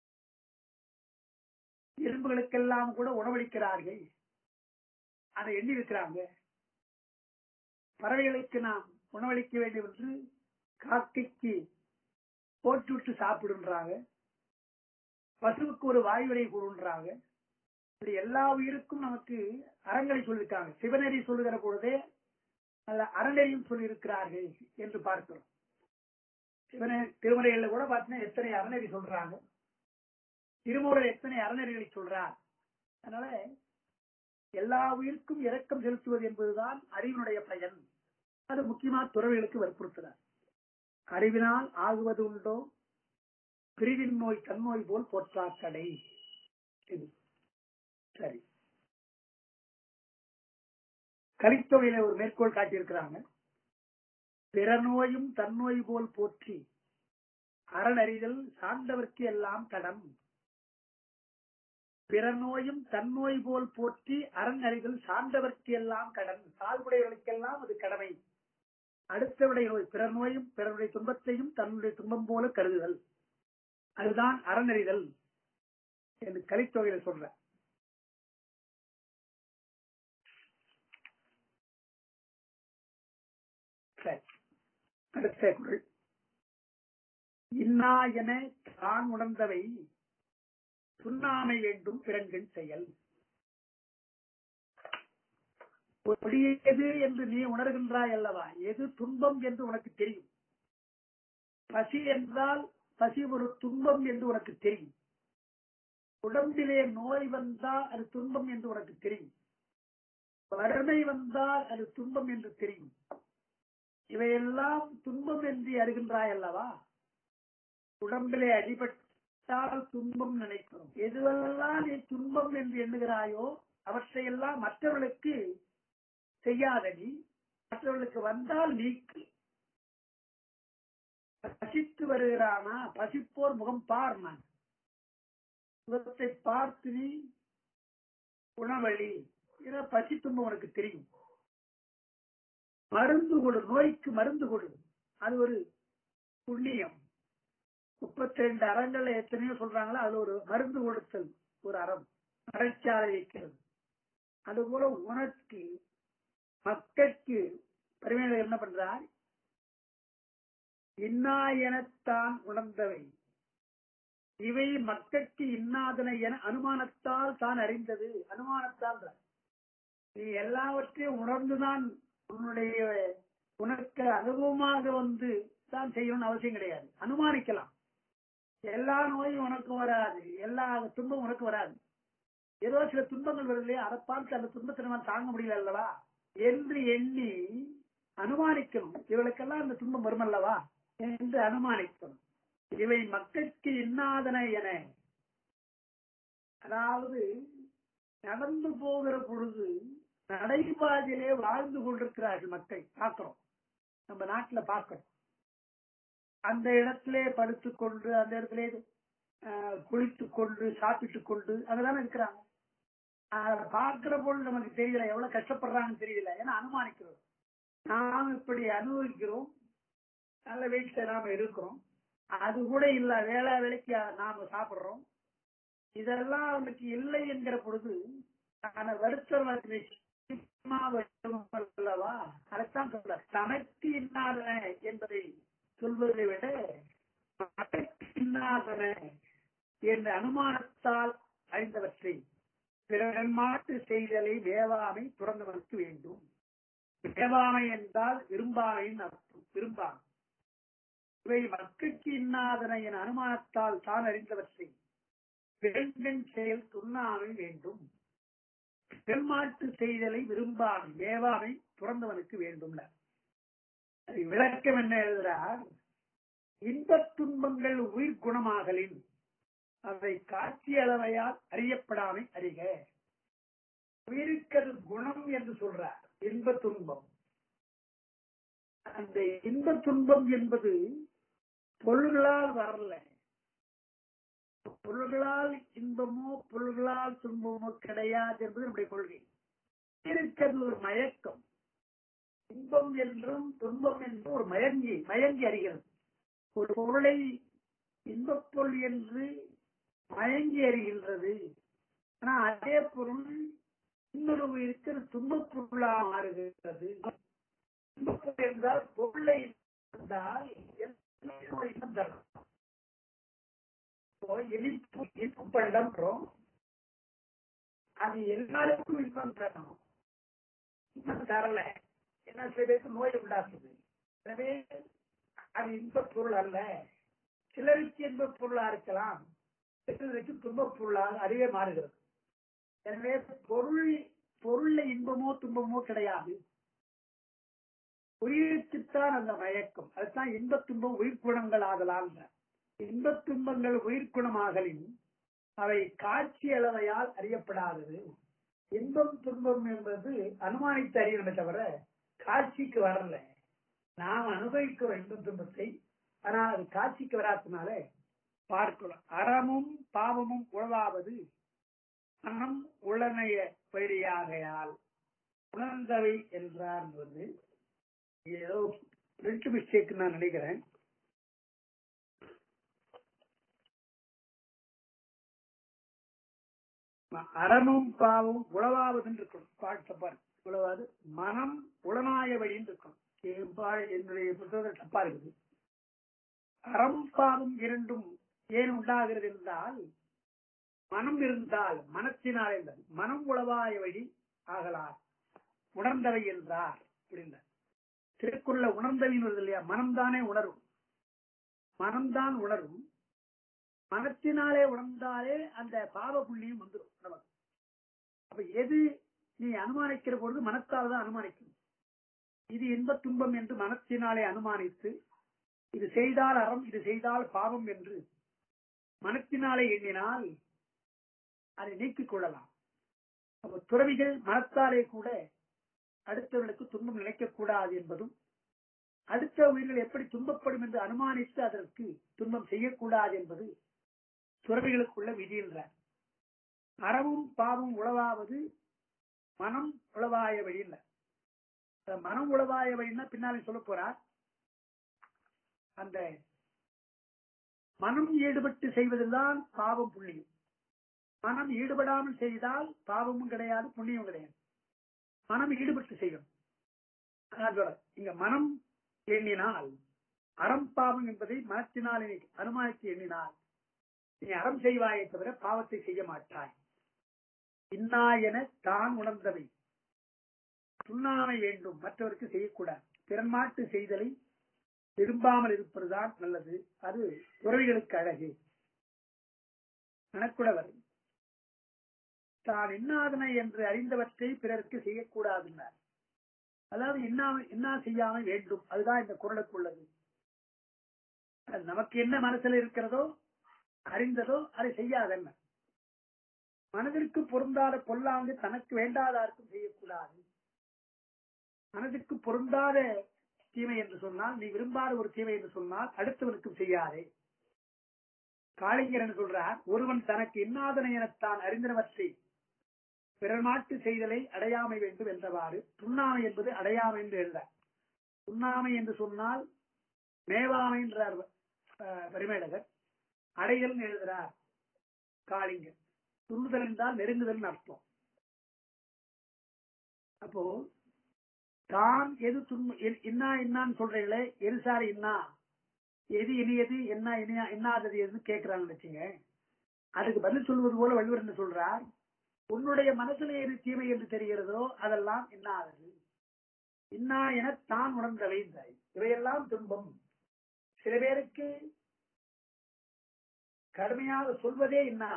எறும்புகளுக்கெல்லாம் கூட உணவளிக்கிறார்கள் அதை எண்ணி இருக்கிறாங்க பறவைகளுக்கு நாம் உணவளிக்க வேண்டும் என்று காக்கைக்கு போட்டு விட்டு சாப்பிடுன்றாங்க பசுவுக்கு ஒரு வாயுரை கொடுன்றாங்க இப்படி எல்லா உயிருக்கும் நமக்கு அறங்களை சொல்லியிருக்காங்க சிவநெறி சொல்லுகிற பொழுதே நல்ல அறநெறியும் சொல்லியிருக்கிறார்கள் என்று பார்க்கிறோம் சிவன திருமுறைகள்ல கூட பார்த்தீங்கன்னா எத்தனை அறநெறி சொல்றாங்க திருமூலர் எத்தனை அறநெறிகளை சொல்றார் அதனால எல்லா உயிருக்கும் இரக்கம் செலுத்துவது என்பதுதான் அறிவினுடைய பயன் அது முக்கியமா துறவிகளுக்கு வற்புறுத்துறார் அறிவினால் ஆகுவது உண்டோ பிரிவின் நோய் தன்னோய் போல் போற்றாக்கடை இது சரி கலித்தொகையில ஒரு மேற்கோள் காட்டியிருக்கிறாங்க பிற நோயும் தன்னோய் போல் போற்றி அறனறிதல் சார்ந்தவர்க்கு எல்லாம் கடன் பிற நோயும் தன்னோய் போல் போற்றி அரண் அறிதல் சார்ந்தவர்க்கு எல்லாம் கடன் சால்புடையவர்களுக்கெல்லாம் அது கடமை அடுத்தவருடைய நோய் பிறர் நோயும் பிறருடைய துன்பத்தையும் தன்னுடைய துன்பம் போல கருதுதல் அதுதான் அறநறிதல் என்று கலித்தொகையில சொல்ற சரி அடுத்த குரல் இன்னா என தான் உணர்ந்தவை சுண்ணாமை வேண்டும் பிறன்கண் செயல் கொடியது என்று நீ உணர்கின்றாய் அல்லவா எது துன்பம் என்று உனக்கு தெரியும் பசி என்றால் பசி ஒரு துன்பம் என்று உனக்கு தெரியும் உடம்பிலே நோய் வந்தால் அது துன்பம் என்று உனக்கு தெரியும் வறுமை வந்தால் அது துன்பம் என்று தெரியும் இவையெல்லாம் துன்பம் என்று அறிகின்றாய் அல்லவா உடம்பிலே அடிபட்டால் துன்பம் நினைக்கிறோம் எதுவெல்லாம் நீ துன்பம் என்று எண்ணுகிறாயோ அவற்றையெல்லாம் மற்றவர்களுக்கு செய்யாத நீ மற்றவர்களுக்கு வந்தால் நீக்கு பசித்து வருகிறானா பசிப்போர் முகம் பார் நான் முகத்தை பார்த்து நீ உணவழி என பசி துன்பம் உனக்கு தெரியும் மருந்து கொடு நோய்க்கு மருந்து கொடு அது ஒரு புண்ணியம் முப்பத்தி ரெண்டு அறங்கள்ல எத்தனையோ சொல்றாங்களோ அது ஒரு மருந்து கொடுத்தல் ஒரு அறம் மறைச்சாலை வைக்கிறது அதுபோல உனக்கு மக்களுக்கு பரிமையில என்ன பண்றார் இன்னா எனத்தான் உணர்ந்தவை இவை மக்களுக்கு இன்னாதன என அனுமானத்தால் தான் அறிந்தது அனுமானத்தால் தான் நீ எல்லாவற்றையும் உணர்ந்துதான் உன்னுடைய உனக்கு அனுபவமாக வந்து தான் செய்யணும்னு அவசியம் கிடையாது அனுமானிக்கலாம் எல்லா நோயும் உனக்கு வராது எல்லா துன்பம் உனக்கு வராது ஏதோ சில துன்பங்கள் வருது இல்லையா அதை பார்த்து அந்த துன்பத்தை நம்ம தாங்க முடியல அல்லவா என்று எண்ணி அனுமானிக்கணும் இவளுக்கெல்லாம் அந்த துன்பம் வரும் அல்லவா என்று அனுமானிக்கணும் இவை மக்களுக்கு இன்னாதன என அதாவது நடந்து போகிற பொழுது நடைபாதையிலே வாழ்ந்து கொண்டிருக்கிறார்கள் மக்கள் பார்க்கிறோம் நம்ம நாட்டுல பார்க்கிறோம் அந்த இடத்திலே படுத்துக் கொண்டு அந்த இடத்திலே குளித்துக் கொண்டு சாப்பிட்டுக் கொண்டு அங்கதானே இருக்கிறாங்க அதை பார்க்கிற பொழுது நமக்கு தெரியல எவ்வளவு கஷ்டப்படுறாங்கன்னு தெரியல ஏன்னா அனுமானிக்கிறோம் நாம் இப்படி அனுபவிக்கிறோம் நல்ல வீட்டுல நாம இருக்கிறோம் அது கூட இல்ல வேளா வேலைக்கு நாம சாப்பிடுறோம் இதெல்லாம் அவனுக்கு இல்லை என்கிற பொழுது ஆன வருத்தம் அல்லவா அதைத்தான் சொல்ல தனக்கு இன்னாதன என்பதை சொல்வதை விட இன்னாதன என்ற அனுமானத்தால் அறிந்தவற்றை பிறன்மாட்டு செய்தலை வேவாமை துறந்தவனுக்கு வேண்டும் வேவாமை என்றால் விரும்பாமையின் அர்த்தம் விரும்பாமை இவை மக்களுக்கு இன்னாதன என அனுமானத்தால் தான் அறிந்தவற்றை பெண்கள் செயல் துண்ணாமை வேண்டும் பெருமாட்டு செய்தலை விரும்பாமை வேவாமை துறந்தவனுக்கு வேண்டும் விளக்கம் என்ன எழுதுறார் இன்பத் துன்பங்கள் உயிர் குணமாகலின் அவை காட்சி அளவையால் அறியப்படாமை அறிக உயிருக்கிறது குணம் என்று சொல்றார் இன்ப துன்பம் அந்த இன்ப துன்பம் என்பது பொருள்களால் வரல பொருள்களால் இன்பமோ பொருள்களால் துன்பமோ கிடையாது என்பது நம்முடைய கொள்கை இருக்கிறது ஒரு மயக்கம் இன்பம் என்றும் துன்பம் என்றும் ஒரு மயங்கி மயங்கி அறிகிறது ஒரு பொருளை இன்பப் பொருள் என்று மயங்கி அறிகின்றது ஆனா அதே பொருள் இன்னொரு இருக்கிற துன்பப் பொருளா மாறுகிறது துன்பப் பொருள் என்றால் பொருளை இருந்தால் இன்பம் தரும் இப்போ இனிப்பு இனிப்பு பண்டம்ன்றோம் அது எல்லாருக்கும் இன்பம் தரணும் இன்பம் தரல என்ன சில பேருக்கு நோய் உண்டாக்குது எனவே அது இன்பப் பொருள் அல்ல சிலருக்கு இன்பப் பொருளா இருக்கலாம் சிலருக்கு துன்பப் பொருளாக அறிவே மாறுகிறது எனவே பொருள் பொருள்ல இன்பமோ துன்பமோ கிடையாது உயிருக்குத்தான் அந்த மயக்கம் அதுதான் இன்பத் துன்பம் உயிர் குணங்கள் ஆகலாம் இன்பத் துன்பங்கள் உயிர் குணமாகலின் அவை காட்சி அளவையால் அறியப்படாதது இன்பம் துன்பம் என்பது அனுமானித்து அறியணுமே தவிர காட்சிக்கு வரல நாம் அனுபவிக்க வேண்டும் துன்பத்தை ஆனால் அது காட்சிக்கு வராதனால பார்க்கலாம் அறமும் பாவமும் உழவாவது மனம் உளனைய வழியாகையால் உணர்ந்தவை என்றார் வந்து ஏதோ ரெண்டு மிஸ்டேக் நான் நினைக்கிறேன் அறமும் பாவம் உழவாவது இருக்கணும் பாட்டு பாரு உழவாது மனம் உளனாய வழின்னு இருக்கணும் என்னுடைய புத்தகத்தில் தப்பா இருக்குது அறம் பாவம் இரண்டும் ஏன் உண்டாகிறது என்றால் மனம் இருந்தால் மனத்தினால் என்றது மனம் உளவாய வழி ஆகலார் உணர்ந்தவை என்றார் அப்படின்றார் திருக்குறள உணர்ந்தவின் வருது இல்லையா மனம்தானே உணரும் மனம்தான் உணரும் மனத்தினாலே உணர்ந்தாலே அந்த பாவ புள்ளியும் வந்துடும் நமக்கு அப்ப எது நீ அனுமானிக்கிற பொழுது மனத்தால் தான் அனுமானிக்கணும் இது இன்ப துன்பம் என்று மனத்தினாலே அனுமானித்து இது செய்தால் அறம் இது செய்தால் பாவம் என்று மனத்தினாலே எண்ணினால் அதை நீக்கிக் கொள்ளலாம் அப்ப துறவிகள் மனத்தாலே கூட அடுத்தவர்களுக்கு துன்பம் நினைக்கக்கூடாது என்பதும் அடுத்த உயிர்கள் எப்படி துன்பப்படும் என்று அனுமானித்து அதற்கு துன்பம் செய்யக்கூடாது என்பது துறவிகளுக்குள்ள விதி என்றார் அறமும் பாவம் உழவாவது மனம் உளவாய வழி இல்ல மனம் உளவாய வழின்னா பின்னாலே சொல்ல போறார் அந்த மனம் ஈடுபட்டு செய்வதில்தான் பாவம் புண்ணியம் மனம் ஈடுபடாமல் செய்தால் பாவமும் கிடையாது புண்ணியம் கிடையாது மனம் ஈடுபட்டு செய்யணும் இங்க மனம் எண்ணினால் அறம் பாவம் என்பதை மனத்தினால் அனுமானித்து எண்ணினால் நீ அறம் செய்வாயே தவிர பாவத்தை செய்ய மாட்டாய் இன்னா என தான் உணர்ந்தவை துண்ணாமை வேண்டும் மற்றவருக்கு செய்யக்கூடாது பிறன்மாட்டு செய்தலை விரும்பாமல் இருப்பதுதான் நல்லது அது துறவிகளுக்கு அழகு கணக்குடவர் தான் இன்னாதனை என்று அறிந்தவற்றை பிறருக்கு செய்யக்கூடாதுன்னார் அதாவது என்ன என்ன செய்யாம வேண்டும் அதுதான் இந்த குரலுக்கு உள்ளது நமக்கு என்ன மனசுல இருக்கிறதோ அறிந்ததோ அதை செய்யாதென்ன மனதிற்கு பொருந்தாத பொல்லாந்து தனக்கு வேண்டாதாருக்கும் செய்யக்கூடாது மனதிற்கு பொருந்தாத தீமை என்று சொன்னால் நீ விரும்பாத ஒரு தீமை என்று சொன்னால் அடுத்தவனுக்கும் செய்யாதே காளிங்கரன் சொல்றார் ஒருவன் தனக்கு இன்னாதனை எனத்தான் அறிந்தனவற்றை பிறர் மாட்டு செய்தலை அடையாமை வேண்டும் என்றவாறு துண்ணாமை என்பது அடையாமை என்று எழுதார் துண்ணாமை என்று சொன்னால் மேவாமை என்றார் பரிமேடகர் அடைதல் எழுதுகிறார் காளிங்கர் துண்ணுதல் என்றால் நெருங்குதல் அர்த்தம் அப்போ தான் எது துன்ப இன்னா இன்னான்னு சொல்றீங்களே எரிசார் இன்னா எது இனியது என்ன இனியா இன்னாதது எதுன்னு கேட்கிறாங்கன்னு வச்சுங்க அதுக்கு பதில் சொல்வது போல வள்ளுவர் என்ன சொல்றார் உன்னுடைய மனசுல எது தீமை என்று தெரிகிறதோ அதெல்லாம் இன்னாதது இன்னா என தான் உணர்ந்தவை என்றாய். இவையெல்லாம் துன்பம் சில பேருக்கு கடுமையாக சொல்வதே இன்னா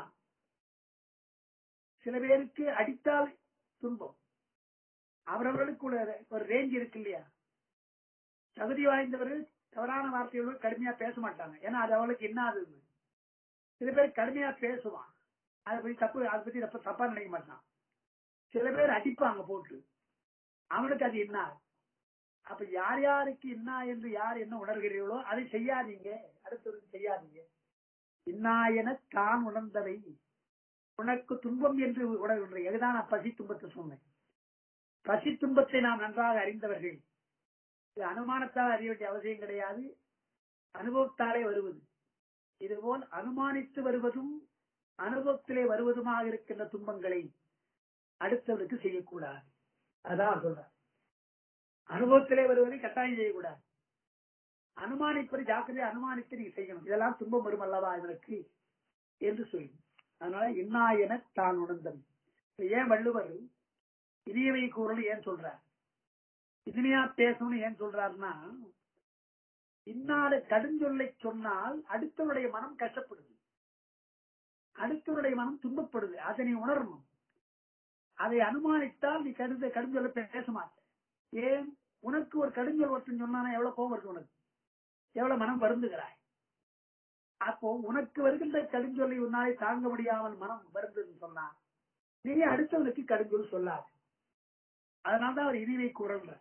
சில பேருக்கு அடித்தால் துன்பம் அவரவர்களுக்கு ஒரு ஒரு ரேஞ்ச் இருக்கு இல்லையா தகுதி வாய்ந்தவர்கள் தவறான வார்த்தைகளோடு கடுமையா பேச மாட்டாங்க ஏன்னா அது அவளுக்கு என்ன ஆகுதுன்னு சில பேர் கடுமையா பேசுவான் அதை பத்தி தப்பு அதை பத்தி தப்பு தப்பா நினைக்க மாட்டான் சில பேர் அடிப்பாங்க போட்டு அவனுக்கு அது என்ன அப்ப யார் யாருக்கு என்ன என்று யார் என்ன உணர்கிறீர்களோ அதை செய்யாதீங்க அடுத்தவருக்கு செய்யாதீங்க இன்னா என தான் உணர்ந்தவை உனக்கு துன்பம் என்று உணர்கின்ற இதுதான் நான் பசி துன்பத்தை சொன்னேன் பசி துன்பத்தை நாம் நன்றாக அறிந்தவர்கள் இது அனுமானத்தால் அறிய வேண்டிய அவசியம் கிடையாது அனுபவத்தாலே வருவது இதுபோல் அனுமானித்து வருவதும் அனுபவத்திலே வருவதுமாக இருக்கின்ற துன்பங்களை அடுத்தவருக்கு செய்யக்கூடாது அதான் சொல்றேன் அனுபவத்திலே வருவதை கட்டாயம் செய்யக்கூடாது அனுமானிப்பது ஜாக்கிரதை அனுமானித்து நீங்க செய்யணும் இதெல்லாம் துன்பம் வரும் அல்லவா இவனுக்கு என்று சொல்லி அதனால இன்னா என தான் உணர்ந்தன் ஏன் வள்ளுவர் இனியவை கூறல் ஏன் சொல்றார் இனிமையா பேசணும்னு ஏன் சொல்றாருன்னா இன்னாத கடுஞ்சொல்லை சொன்னால் அடுத்தவருடைய மனம் கஷ்டப்படுது அடுத்தவருடைய மனம் துன்பப்படுது அதை நீ உணரணும் அதை அனுமானித்தால் நீ கடுந்த கடுஞ்சொல்லை பேச மாட்ட ஏன் உனக்கு ஒரு கடுஞ்சொல் ஒருத்தன் சொன்னானா எவ்வளவு கோபம் இருக்கு உனக்கு எவ்வளவு மனம் வருந்துகிறாய் அப்போ உனக்கு வருகின்ற கடுஞ்சொல்லை உன்னாலே தாங்க முடியாமல் மனம் வருந்துன்னு சொன்னா நீ அடுத்தவனுக்கு கடுஞ்சொல் சொல்லாது அதனால்தான் அவர் இனிவை கூறல்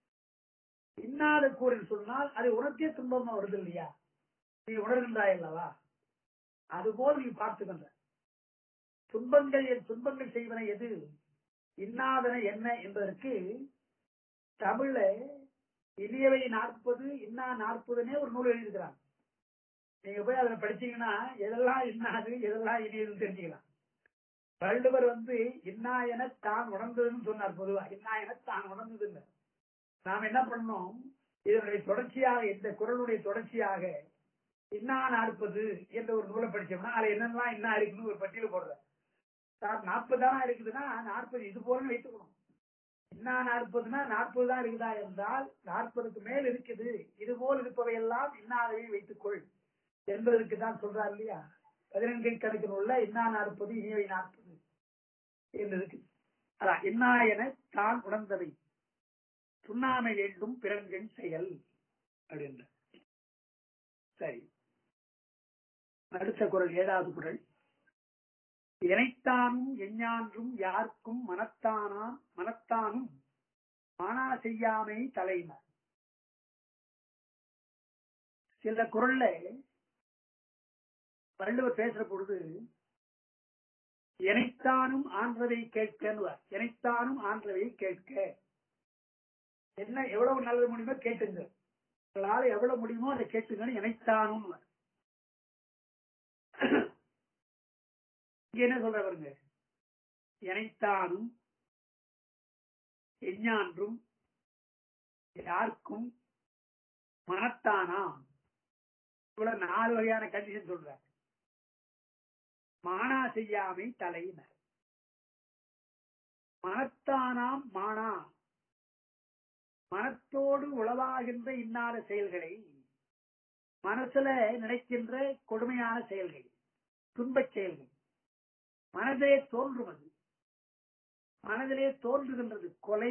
இன்னாத கூறில் சொன்னால் அது உனக்கே துன்பமா வருது இல்லையா நீ உணர்கின்றாய் அல்லவா அதுபோல் நீ பார்த்துக்கின்ற துன்பங்கள் என் துன்பங்கள் செய்வன எது இன்னாதன என்ன என்பதற்கு தமிழ்ல இனியவை நாற்பது இன்னா நாற்பதுன்னே ஒரு நூல் எழுதியிருக்கிறான் நீங்க போய் அதுல படிச்சீங்கன்னா எதெல்லாம் இன்னாது எதெல்லாம் இனியதுன்னு தெரிஞ்சுக்கலாம் வள்ளுவர் வந்து இன்னா என தான் உணர்ந்ததுன்னு சொன்னார் பொதுவா இன்னா என தான் உணர்ந்ததுன்னு நாம் என்ன பண்ணோம் இதனுடைய தொடர்ச்சியாக இந்த குரலுடைய தொடர்ச்சியாக இன்னா நாற்பது என்ற ஒரு நூலை படிச்சோம்னா அதுல என்னெல்லாம் என்ன இருக்குன்னு ஒரு பட்டியல் போடுறேன் சார் நாற்பது தானா இருக்குதுன்னா நாற்பது இது போல வைத்துக்கணும் இன்னா நாற்பதுனா நாற்பது தான் இருக்குதா என்றால் நாற்பதுக்கு மேல் இருக்குது இது போல் இருப்பவையெல்லாம் இன்னாதவை வைத்துக்கொள் என்பதற்கு தான் சொல்றார் இல்லையா பதினெண்கை கணக்கு உள்ள இன்னா நாற்பது இனியவை நாற்பது என்பதற்கு அதான் இன்னா என தான் உணர்ந்தவை சுண்ணாமை வேண்டும் பிறன்கண் செயல் அப்படின்ற சரி அடுத்த குரல் ஏழாவது குரல் இணைத்தானும் எஞ்ஞான்றும் யாருக்கும் மனத்தானாம் மனத்தானும் மானா செய்யாமை தலைமை சில குரல்ல வள்ளுவர் பேசுற பொழுது இணைத்தானும் ஆன்றவை கேட்கன்னுவார் இணைத்தானும் ஆன்றவை கேட்க என்ன எவ்வளவு நல்லது முடியுமோ கேட்டுங்க உங்களால எவ்வளவு முடியுமோ அதை கேட்டுங்கன்னு இணைத்தானும் இங்க என்ன சொல்ற பாருங்க இணைத்தானும் எஞ்ஞான்றும் யாருக்கும் மனத்தானாம் இவ்வளவு நாலு வகையான கண்டிஷன் சொல்ற மானா செய்யாமை தலையினர் மனத்தானாம் மானா மனத்தோடு உளவாகின்ற இன்னாத செயல்களை மனசுல நினைக்கின்ற கொடுமையான செயல்கள் துன்பச் செயல்கள் மனதிலே தோன்றுவது மனதிலே தோன்றுகின்றது கொலை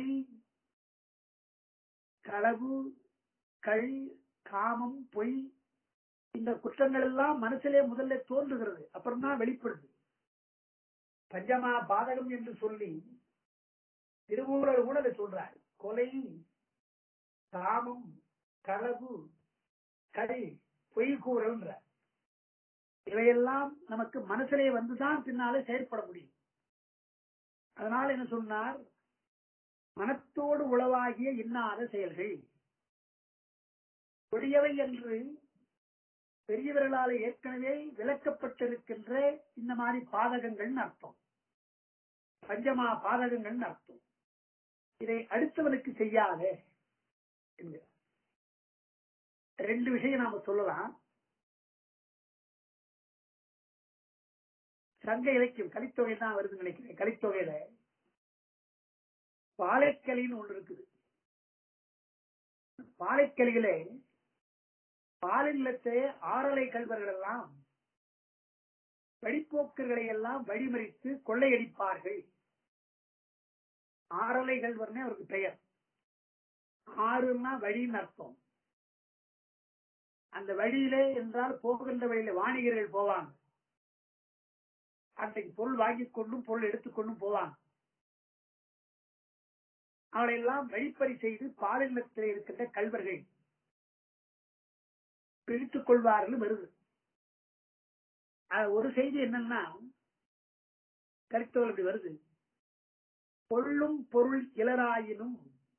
களவு கள் காமம் பொய் இந்த குற்றங்கள் எல்லாம் மனசிலே முதல்ல தோன்றுகிறது அப்புறம் தான் வெளிப்படுது பஞ்சமா பாதகம் என்று சொல்லி திருமூலர் கூட அதை சொல்றார் கொலை காமம் களவு களி பொய் கூறல்ன்ற இவையெல்லாம் நமக்கு மனசிலே வந்துதான் பின்னாலே செயற்பட முடியும் அதனால என்ன சொன்னார் மனத்தோடு உளவாகிய இன்னாத செயல்கள் கொடியவை என்று பெரியவர்களால் ஏற்கனவே விளக்கப்பட்டிருக்கின்ற இந்த மாதிரி பாதகங்கள்னு அர்த்தம் பஞ்சமா பாதகங்கள்னு அர்த்தம் இதை அடுத்தவனுக்கு செய்யாத என்கிறார். ரெண்டு விஷயம் நாம சொல்லலாம் சங்க இலக்கியம் கலித்தொகை தான் வருதுன்னு நினைக்கிறேன் கலித்தொகையில பாலைக்கலின்னு ஒண்ணு இருக்குது பாலைக்கலிகளே பாலினத்தை ஆறலை கல்வர்கள் எல்லாம் வழிப்போக்கர்களை எல்லாம் வழிமறித்து கொள்ளையடிப்பார்கள் ஆறலை கல்வர்னே அவருக்கு பெயர் ஆறுன்னா வழின்னு அர்த்தம் அந்த வழியிலே என்றால் போகின்ற வழியில வாணிகர்கள் போவாங்க அன்றைக்கு பொருள் வாங்கிக் கொண்டும் பொருள் எடுத்துக்கொண்டும் போவாங்க அவளை எல்லாம் வழிப்பறி செய்து பாலினத்தில் இருக்கின்ற கல்வர்கள் பிடித்துக் கொள்வார்கள் வருது அது ஒரு செய்தி என்னன்னா கருத்தோல் இப்படி வருது பொருளும் பொருள் இளராயினும்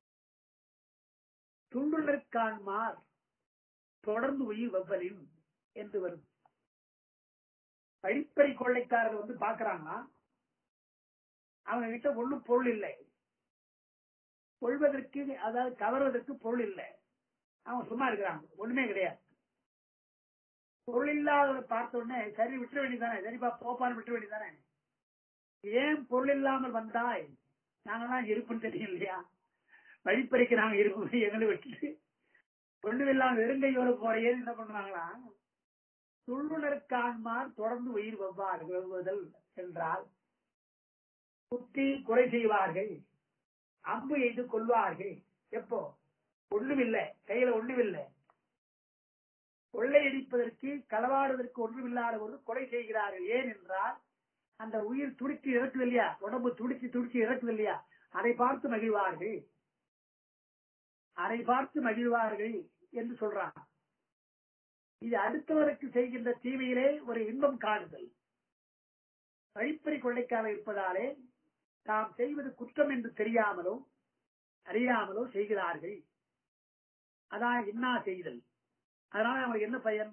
துண்டுலற்கான்மார் தொடர்ந்து உயிர் வெவ்வலின் என்று வருது வழிப்பறி கொள்ளைக்காரர் வந்து பாக்குறாங்கன்னா அவங்க கிட்ட ஒண்ணும் பொருள் இல்லை கொள்வதற்கு அதாவது கவர்வதற்கு பொருள் இல்லை அவங்க சும்மா இருக்கிறாங்க ஒண்ணுமே கிடையாது பொருள் இல்லாத பார்த்த உடனே சரி விட்டுற வேண்டியதானே சரிப்பா போப்பான்னு விட்டுற வேண்டியதானே ஏன் பொருள் இல்லாமல் வந்தாய் நாங்கெல்லாம் இருப்புன்னு தெரியும் இல்லையா வழிப்பறிக்கு நாங்க இருப்போம் எங்களை விட்டுட்டு ஒண்ணும் இல்லாம வெறுங்கையோட போறையேன்னு என்ன பண்ணுவாங்களா துள்ளுணர்கான்மார் தொடர்ந்து உயிர் வெவ்வார் வெவ்வுதல் என்றால் குத்தி கொலை செய்வார்கள் அம்பு எய்து கொள்வார்கள் எப்போ ஒண்ணுமில்லை கையில ஒண்ணுமில்லை கொள்ளையடிப்பதற்கு களவாடுவதற்கு ஒன்றுமில்லாத ஒரு கொலை செய்கிறார்கள் ஏன் என்றால் அந்த உயிர் துடிச்சு இறக்குது இல்லையா உடம்பு துடிச்சு துடிச்சு இறக்குது இல்லையா அதை பார்த்து மகிழ்வார்கள் அதை பார்த்து மகிழ்வார்கள் என்று சொல்றாங்க இது அடுத்தவருக்கு செய்கின்ற தீமையிலே ஒரு இன்பம் காணுதல் வழிப்பறி கொள்ளைக்காக இருப்பதாலே தாம் செய்வது குற்றம் என்று தெரியாமலோ அறியாமலோ செய்கிறார்கள் அதான் இன்னா செய்தல் அதனால அவனுக்கு என்ன பயன்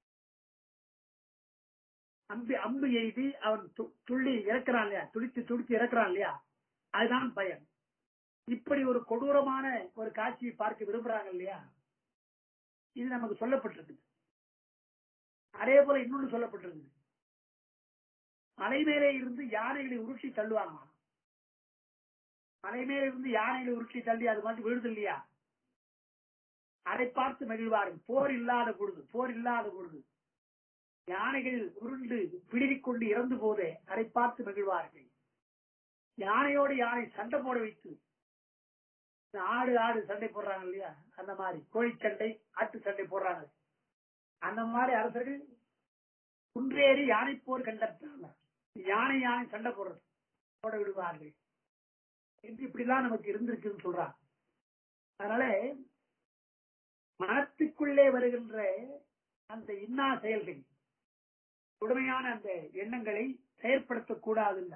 அம்பு அம்பு எய்தி அவன் து- துள்ளி இறக்குறான் இல்லையா துடித்து துடித்து இறக்குறான் இல்லையா அதுதான் பயன் இப்படி ஒரு கொடூரமான ஒரு காட்சியை பார்க்க விரும்புறாங்க இல்லையா இது நமக்கு சொல்லப்பட்டிருக்குது அதே போல இன்னொன்னு சொல்லப்பட்டிருக்குது மலை மேலே இருந்து யானைகளை உருட்டி தள்ளுவாங்களாம் மலை மேலே இருந்து யானைகளை உருட்டி தள்ளி அது மாதிரி விழுது இல்லையா அதை பார்த்து மகிழ்வார்கள் போர் இல்லாத பொழுது போர் இல்லாத பொழுது யானைகள் உருண்டு பிடிவிக் கொண்டு இறந்து போதே அதை பார்த்து மகிழ்வார்கள் யானையோடு யானை சண்டை போட வைத்து இந்த ஆடு ஆடு சண்டை போடுறாங்க இல்லையா அந்த மாதிரி கோழி சண்டை ஆட்டு சண்டை போடுறாங்க அந்த மாதிரி அரசர்கள் குன்றேறி யானை போர் கண்டத்தாங்க யானை யானை சண்டை போடுறது போட விடுவார்கள் என்று இப்படிலாம் நமக்கு இருந்திருக்குன்னு சொல்றாங்க அதனால மனத்துக்குள்ளே வருகின்ற அந்த இன்னா செயல்கள் உடமையான அந்த எண்ணங்களை செயற்படுத்தக்கூடாதுல்ல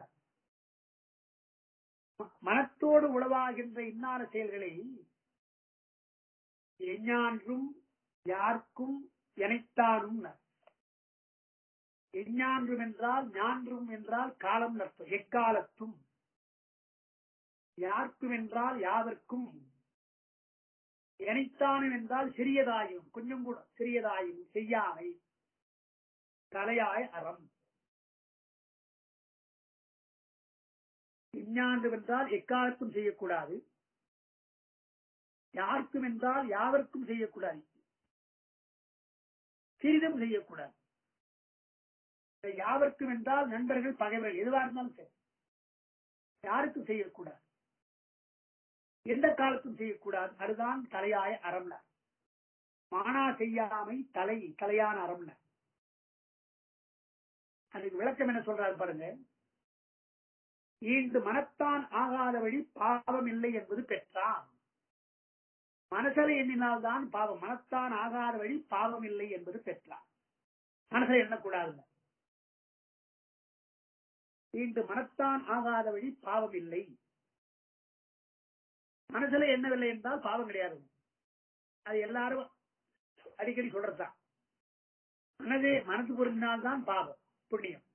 மனத்தோடு உளவாகின்ற இன்னார செயல்களை எஞ்ஞான்றும் யாருக்கும் எனைத்தானும் எஞ்ஞான்றும் என்றால் ஞான்றும் என்றால் காலம் அர்த்தம் எக்காலத்தும் யாருக்கும் என்றால் யாவர்க்கும் எனைத்தானும் என்றால் சிறியதாயும் கொஞ்சம் கூட சிறியதாயும் செய்யாமை தலையாய் அறம் விஞ்ஞாண்டு என்றால் எக்காலத்தும் செய்யக்கூடாது யாருக்கும் என்றால் யாவருக்கும் செய்யக்கூடாது சிறிதும் செய்யக்கூடாது யாவருக்கும் என்றால் நண்பர்கள் பகைவர்கள் எதுவா இருந்தாலும் சரி யாருக்கும் செய்யக்கூடாது எந்த காலத்தும் செய்யக்கூடாது அதுதான் தலையாய அறம்ல மானா செய்யாமை தலை தலையான அறம்ல அதுக்கு விளக்கம் என்ன சொல்றாரு பாருங்க ஈண்டு மனத்தான் ஆகாத வழி பாவம் இல்லை என்பது பெற்றான் மனசலை எண்ணினால்தான் பாவம் மனத்தான் ஆகாத வழி பாவம் இல்லை என்பது பெற்றான் மனசை எண்ணக்கூடாது ஈண்டு மனத்தான் ஆகாத வழி பாவம் இல்லை மனசுல எண்ணவில்லை என்றால் பாவம் கிடையாது அது எல்லாரும் அடிக்கடி சொல்றதுதான் மனதே மனசு பொருந்தினால்தான் பாவம் புண்ணியம்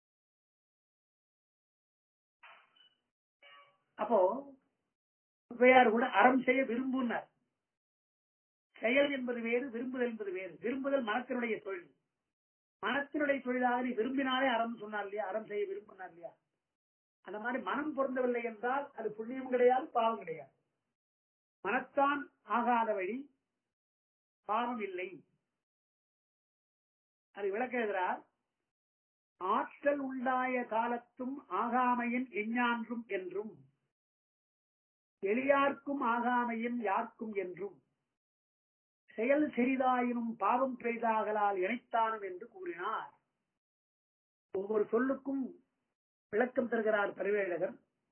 அப்போ ஔவையார் கூட அறம் செய்ய விரும்புனார் செயல் என்பது வேறு விரும்புதல் என்பது வேறு விரும்புதல் மனத்தினுடைய தொழில் மனத்தினுடைய தொழிலாக நீ விரும்பினாலே அறம் சொன்னார் இல்லையா அறம் செய்ய விரும்பினார் இல்லையா அந்த மாதிரி மனம் பொருந்தவில்லை என்றால் அது புண்ணியம் கிடையாது பாவம் கிடையாது மனத்தான் ஆகாத வழி பாவம் இல்லை அது விளக்க எழுதுறார் ஆற்றல் உண்டாய காலத்தும் ஆகாமையின் எஞ்ஞான்றும் என்றும் எளியார்க்கும் ஆகாமையின் யார்க்கும் என்றும் செயல் சிறிதாயினும் பாவம் பெரிதாகலால் இணைத்தானும் என்று கூறினார் ஒவ்வொரு சொல்லுக்கும் விளக்கம் தருகிறார் பரிவேடகர்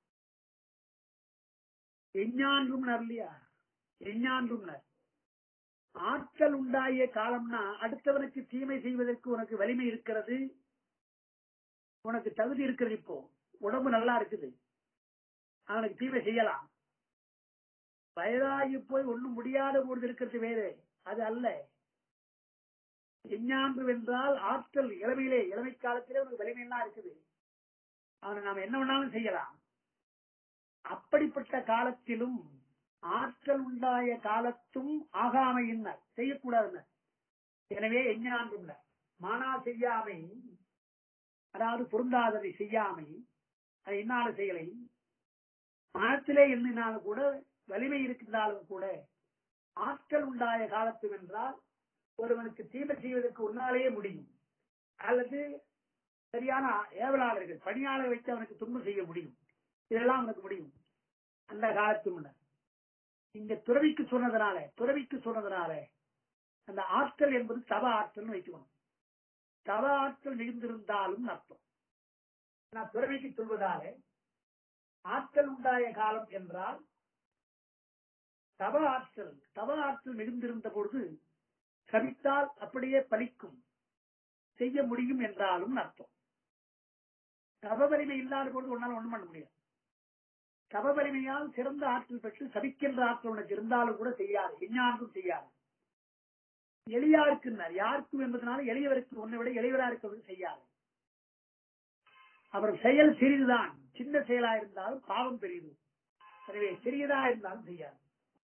எஞ்ஞான்றும் இல்லையா எஞ்ஞான்றும் ஆற்றல் உண்டாய காலம்னா அடுத்தவனுக்கு தீமை செய்வதற்கு உனக்கு வலிமை இருக்கிறது உனக்கு தகுதி இருக்கிறது இப்போ உடம்பு நல்லா இருக்குது அவனுக்கு தீமை செய்யலாம் வயதாகி போய் ஒண்ணும் முடியாத பொழுது இருக்கிறது வேறு அது அல்ல எஞ்ஞான்று வென்றால் ஆற்றல் இளமையிலே இளமை காலத்திலே உனக்கு வலிமையெல்லாம் இருக்குது அவனை நாம் என்ன வேணாலும் செய்யலாம் அப்படிப்பட்ட காலத்திலும் ஆற்றல் உண்டாய காலத்தும் ஆகாமையின்னர் செய்யக்கூடாதுன்னர் எனவே எஞ்ஞான்றும் மானா செய்யாமை அதாவது பொருந்தாததை செய்யாமை அது என்னால செய்யலை மனத்திலே எண்ணினாலும் கூட வலிமை இருக்கின்றாலும் கூட ஆற்றல் உண்டாய காலத்தும் என்றால் ஒருவனுக்கு தீமை செய்வதற்கு உன்னாலேயே முடியும் அல்லது சரியான ஏவலாளர்கள் பணியாளர் வைத்து அவனுக்கு துன்பம் செய்ய முடியும் இதெல்லாம் அவனுக்கு முடியும் அந்த காலத்து முன்னர் இங்க துறவிக்கு சொன்னதுனால துறவிக்கு சொன்னதுனால அந்த ஆற்றல் என்பது தவ ஆற்றல் வைக்கணும் தவ ஆற்றல் மிகுந்திருந்தாலும் அர்த்தம் நான் துறவிக்கு சொல்வதால ஆற்றல் உண்டாய காலம் என்றால் தவ ஆற்றல் தவ ஆற்றல் மிகுந்திருந்த பொழுது சபித்தால் அப்படியே பலிக்கும் செய்ய முடியும் என்றாலும் அர்த்தம் தவ வலிமை இல்லாத பொழுது ஒன்னால ஒண்ணும் பண்ண முடியாது தவ வலிமையால் சிறந்த ஆற்றல் பெற்று சபிக்கின்ற ஆற்றல் உனக்கு இருந்தாலும் கூட செய்யாது விஞ்ஞானம் செய்யாது எளியாருக்குன்னார் யாருக்கும் என்பதனால எளியவருக்கு உன்னை விட எளியவரா இருக்கிறது செய்யாது அவர் செயல் சிறிதுதான் சின்ன செயலா இருந்தாலும் பாவம் பெரியது எனவே சிறியதா இருந்தாலும் செய்யாது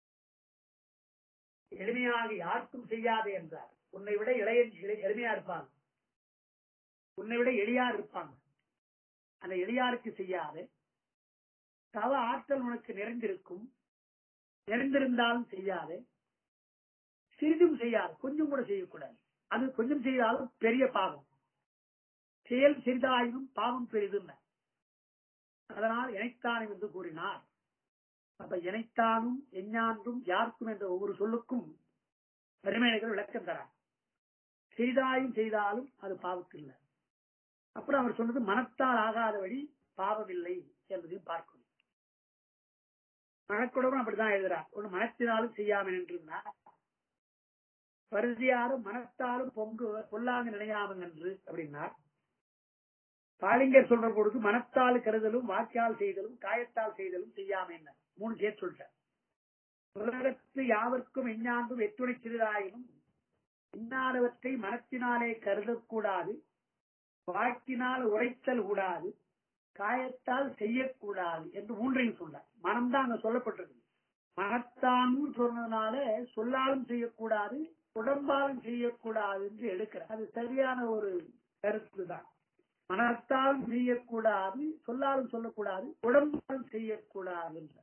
எளிமையாக யாருக்கும் செய்யாது என்றார் உன்னை விட இளைய இளை- எளிமையா இருப்பாங்க உன்னை விட எளியார் இருப்பாங்க அந்த எளியாருக்கு செய்யாது தவ ஆற்றல் உனக்கு நிறைந்திருக்கும் நிறைந்திருந்தாலும் செய்யாது சிறிதும் செய்யாது கொஞ்சம் கூட செய்யக்கூடாது அது கொஞ்சம் செய்தாலும் பெரிய பாவம் செயல் சிறிதாயினும் பாவம் பெரிதுன்னு அதனால் இணைத்தானும் என்று கூறினார் அப்ப இணைத்தானும் எஞ்ஞான்றும் யாருக்கும் என்ற ஒவ்வொரு சொல்லுக்கும் பெருமைகள் விளக்கம் தரார் சிறிதாயும் செய்தாலும் அது பாவத்தில்லை அப்புறம் அவர் சொன்னது மனத்தால் ஆகாத வழி பாவமில்லை என்பதையும் பார்க்கணும் மனக்குடமும் அப்படிதான் எழுதுறார் ஒண்ணு மனத்தினாலும் செய்யாமல் நின்றிருந்தார் பரிதியாரும் மனத்தாலும் பொங்கு பொல்லாங்க நினையாமல் என்று அப்படின்னார் பாலிங்கர் சொல்ற பொழுது மனத்தால் கருதலும் வாக்கியால் செய்தலும் காயத்தால் செய்தலும் செய்யாம என்ன மூணு சேர்த்து சொல்லிட்டார் உலகத்து யாவர்க்கும் எஞ்ஞான்றும் எத்துணை சிறிதாயினும் இன்னாதவற்றை மனத்தினாலே கருதக்கூடாது வாக்கினால் உரைத்தல் கூடாது காயத்தால் செய்யக்கூடாது என்று மூன்றையும் சொன்னார் மனம்தான் அங்க சொல்லப்பட்டிருக்கு மனத்தானும் சொன்னதுனால சொல்லாலும் செய்யக்கூடாது உடம்பாலும் செய்யக்கூடாது என்று எடுக்கிறார் அது சரியான ஒரு கருத்து தான் மனத்தாலும் செய்யக்கூடாது சொல்லாலும் சொல்லக்கூடாது உடம்பாலும் செய்யக்கூடாது என்றார்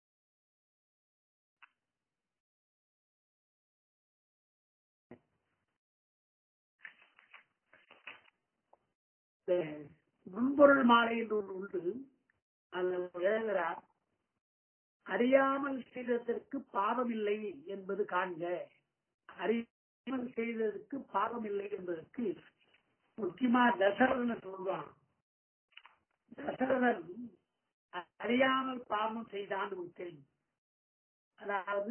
இந்த முன்பொருள் மாலை என்று ஒன்று உண்டு அதில் எழுதுகிறார் அறியாமல் செய்ததற்கு பாவம் இல்லை என்பது காண்க அறியாமல் செய்ததற்கு பாவம் இல்லை என்பதற்கு முக்கியமா தசரதன் சொல்றான் தசரதன் அறியாமல் பாவம் செய்தான் நமக்கு தெரியும் அதாவது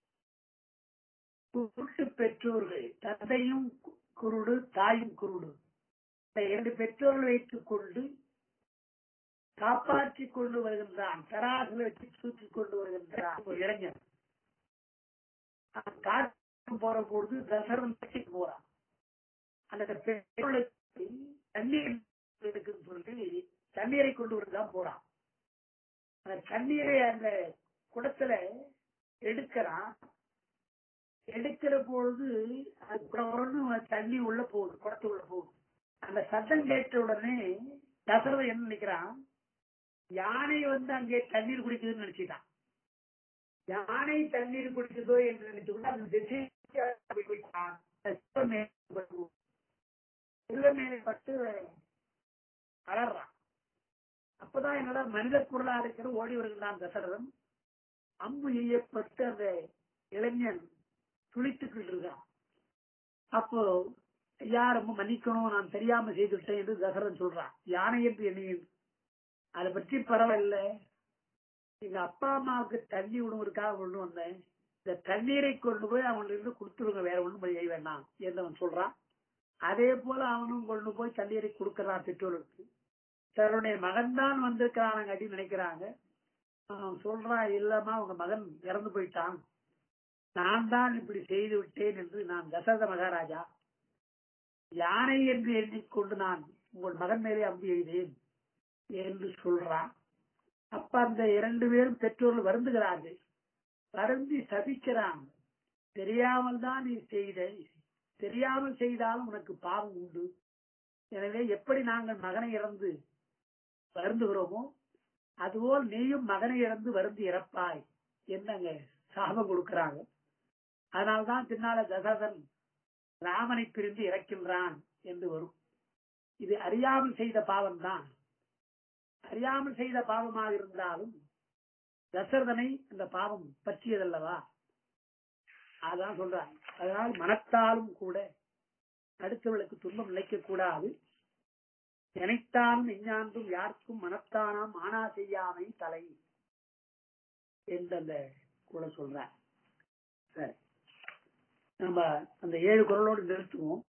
குருட்டு பெற்றோர்கள் தந்தையும் குருடு தாயும் குருடு இந்த இரண்டு பெற்றோர்கள் வைத்துக் கொண்டு காப்பாற்றிக் கொண்டு வருகின்றான் தராசில் வச்சு தூக்கி கொண்டு வருகின்றான் ஒரு இளைஞர் அவன் காட்டு போற பொழுது தசரன் கட்டிட்டு போறான் அந்த பெற்றோர்களுக்கு தண்ணீர் இருக்குன்னு சொல்லி தண்ணீரை கொண்டு வரதான் போறான் அந்த தண்ணீரை அந்த குடத்துல எடுக்கிறான் எடுக்கிற பொழுது அது குடகுடன்னு தண்ணி உள்ள போகுது குடத்துக்குள்ள போகுது அந்த சத்தம் கேட்ட உடனே தசரதன் என்ன நினைக்கிறான் யானை வந்து அங்கே தண்ணீர் குடிக்குதுன்னு நினைச்சிட்டான் யானை தண்ணீர் குடிக்குதோ என்று நினைச்சுக்கிட்டு அந்த திசை போயிட்டான் மேலே பட்டு அலறான் அப்பதான் என்னோட மனித குரலா இருக்கிற ஓடி வருகிறான் தசரதன் அம்பு எய்யப்பட்டு அந்த இளைஞன் துளித்துக்கிட்டு இருக்கான் அப்போ யாரும் மன்னிக்கணும் நான் தெரியாம செய்துவிட்டேன் என்று தசரதன் சொல்றான் யானை என்று எண்ணியது அதை பற்றி பரவாயில்ல எங்க அப்பா அம்மாவுக்கு தண்ணி விடுவதற்காக கொண்டு வந்தேன் இந்த தண்ணீரை கொண்டு போய் அவங்களுக்கு கொடுத்துருங்க வேற ஒண்ணும் செய்ய வேண்டாம் என்று அவன் சொல்றான் அதே போல அவனும் கொண்டு போய் தண்ணீரை கொடுக்கறான் பெற்றோருக்கு தன்னுடைய மகன் தான் வந்திருக்கிறான் அடி நினைக்கிறாங்க அவன் சொல்றான் இல்லம்மா உங்க மகன் இறந்து போயிட்டான் நான் தான் இப்படி செய்து விட்டேன் என்று நான் தசரத மகாராஜா யானை என்று எண்ணிக்கொண்டு நான் உங்கள் மகன் மேலே அம்பு எய்தேன் என்று சொல்றான் அப்ப அந்த இரண்டு பேரும் பெற்றோர்கள் வருந்துகிறார்கள் வருந்தி சபிக்கிறான் தெரியாமல் தான் நீ செய்த தெரியாமல் செய்தாலும் உனக்கு பாவம் உண்டு எனவே எப்படி நாங்கள் மகனை இறந்து வருந்துகிறோமோ அதுபோல் நீயும் மகனை இறந்து வருந்தி இறப்பாய் என்னங்க சாபம் கொடுக்கிறாங்க அதனால்தான் பின்னால தசரதன் ராமனை பிரிந்து இறக்கின்றான் என்று வரும் இது அறியாமல் செய்த பாவம் தான் அறியாமல் செய்த பாவமாக இருந்தாலும் தசரதனை அந்த பாவம் பற்றியதல்லவா அதான் சொல்றாங்க அதனால் மனத்தாலும் கூட அடுத்தவர்களுக்கு துன்பம் நினைக்க கூடாது நினைத்தாலும் எஞ்ஞான்றும் யாருக்கும் மனத்தானாம் ஆனா செய்யாமை தலை என்று அந்த கூட சொல்ற சரி நம்ம அந்த ஏழு குரலோடு நிறுத்துவோம்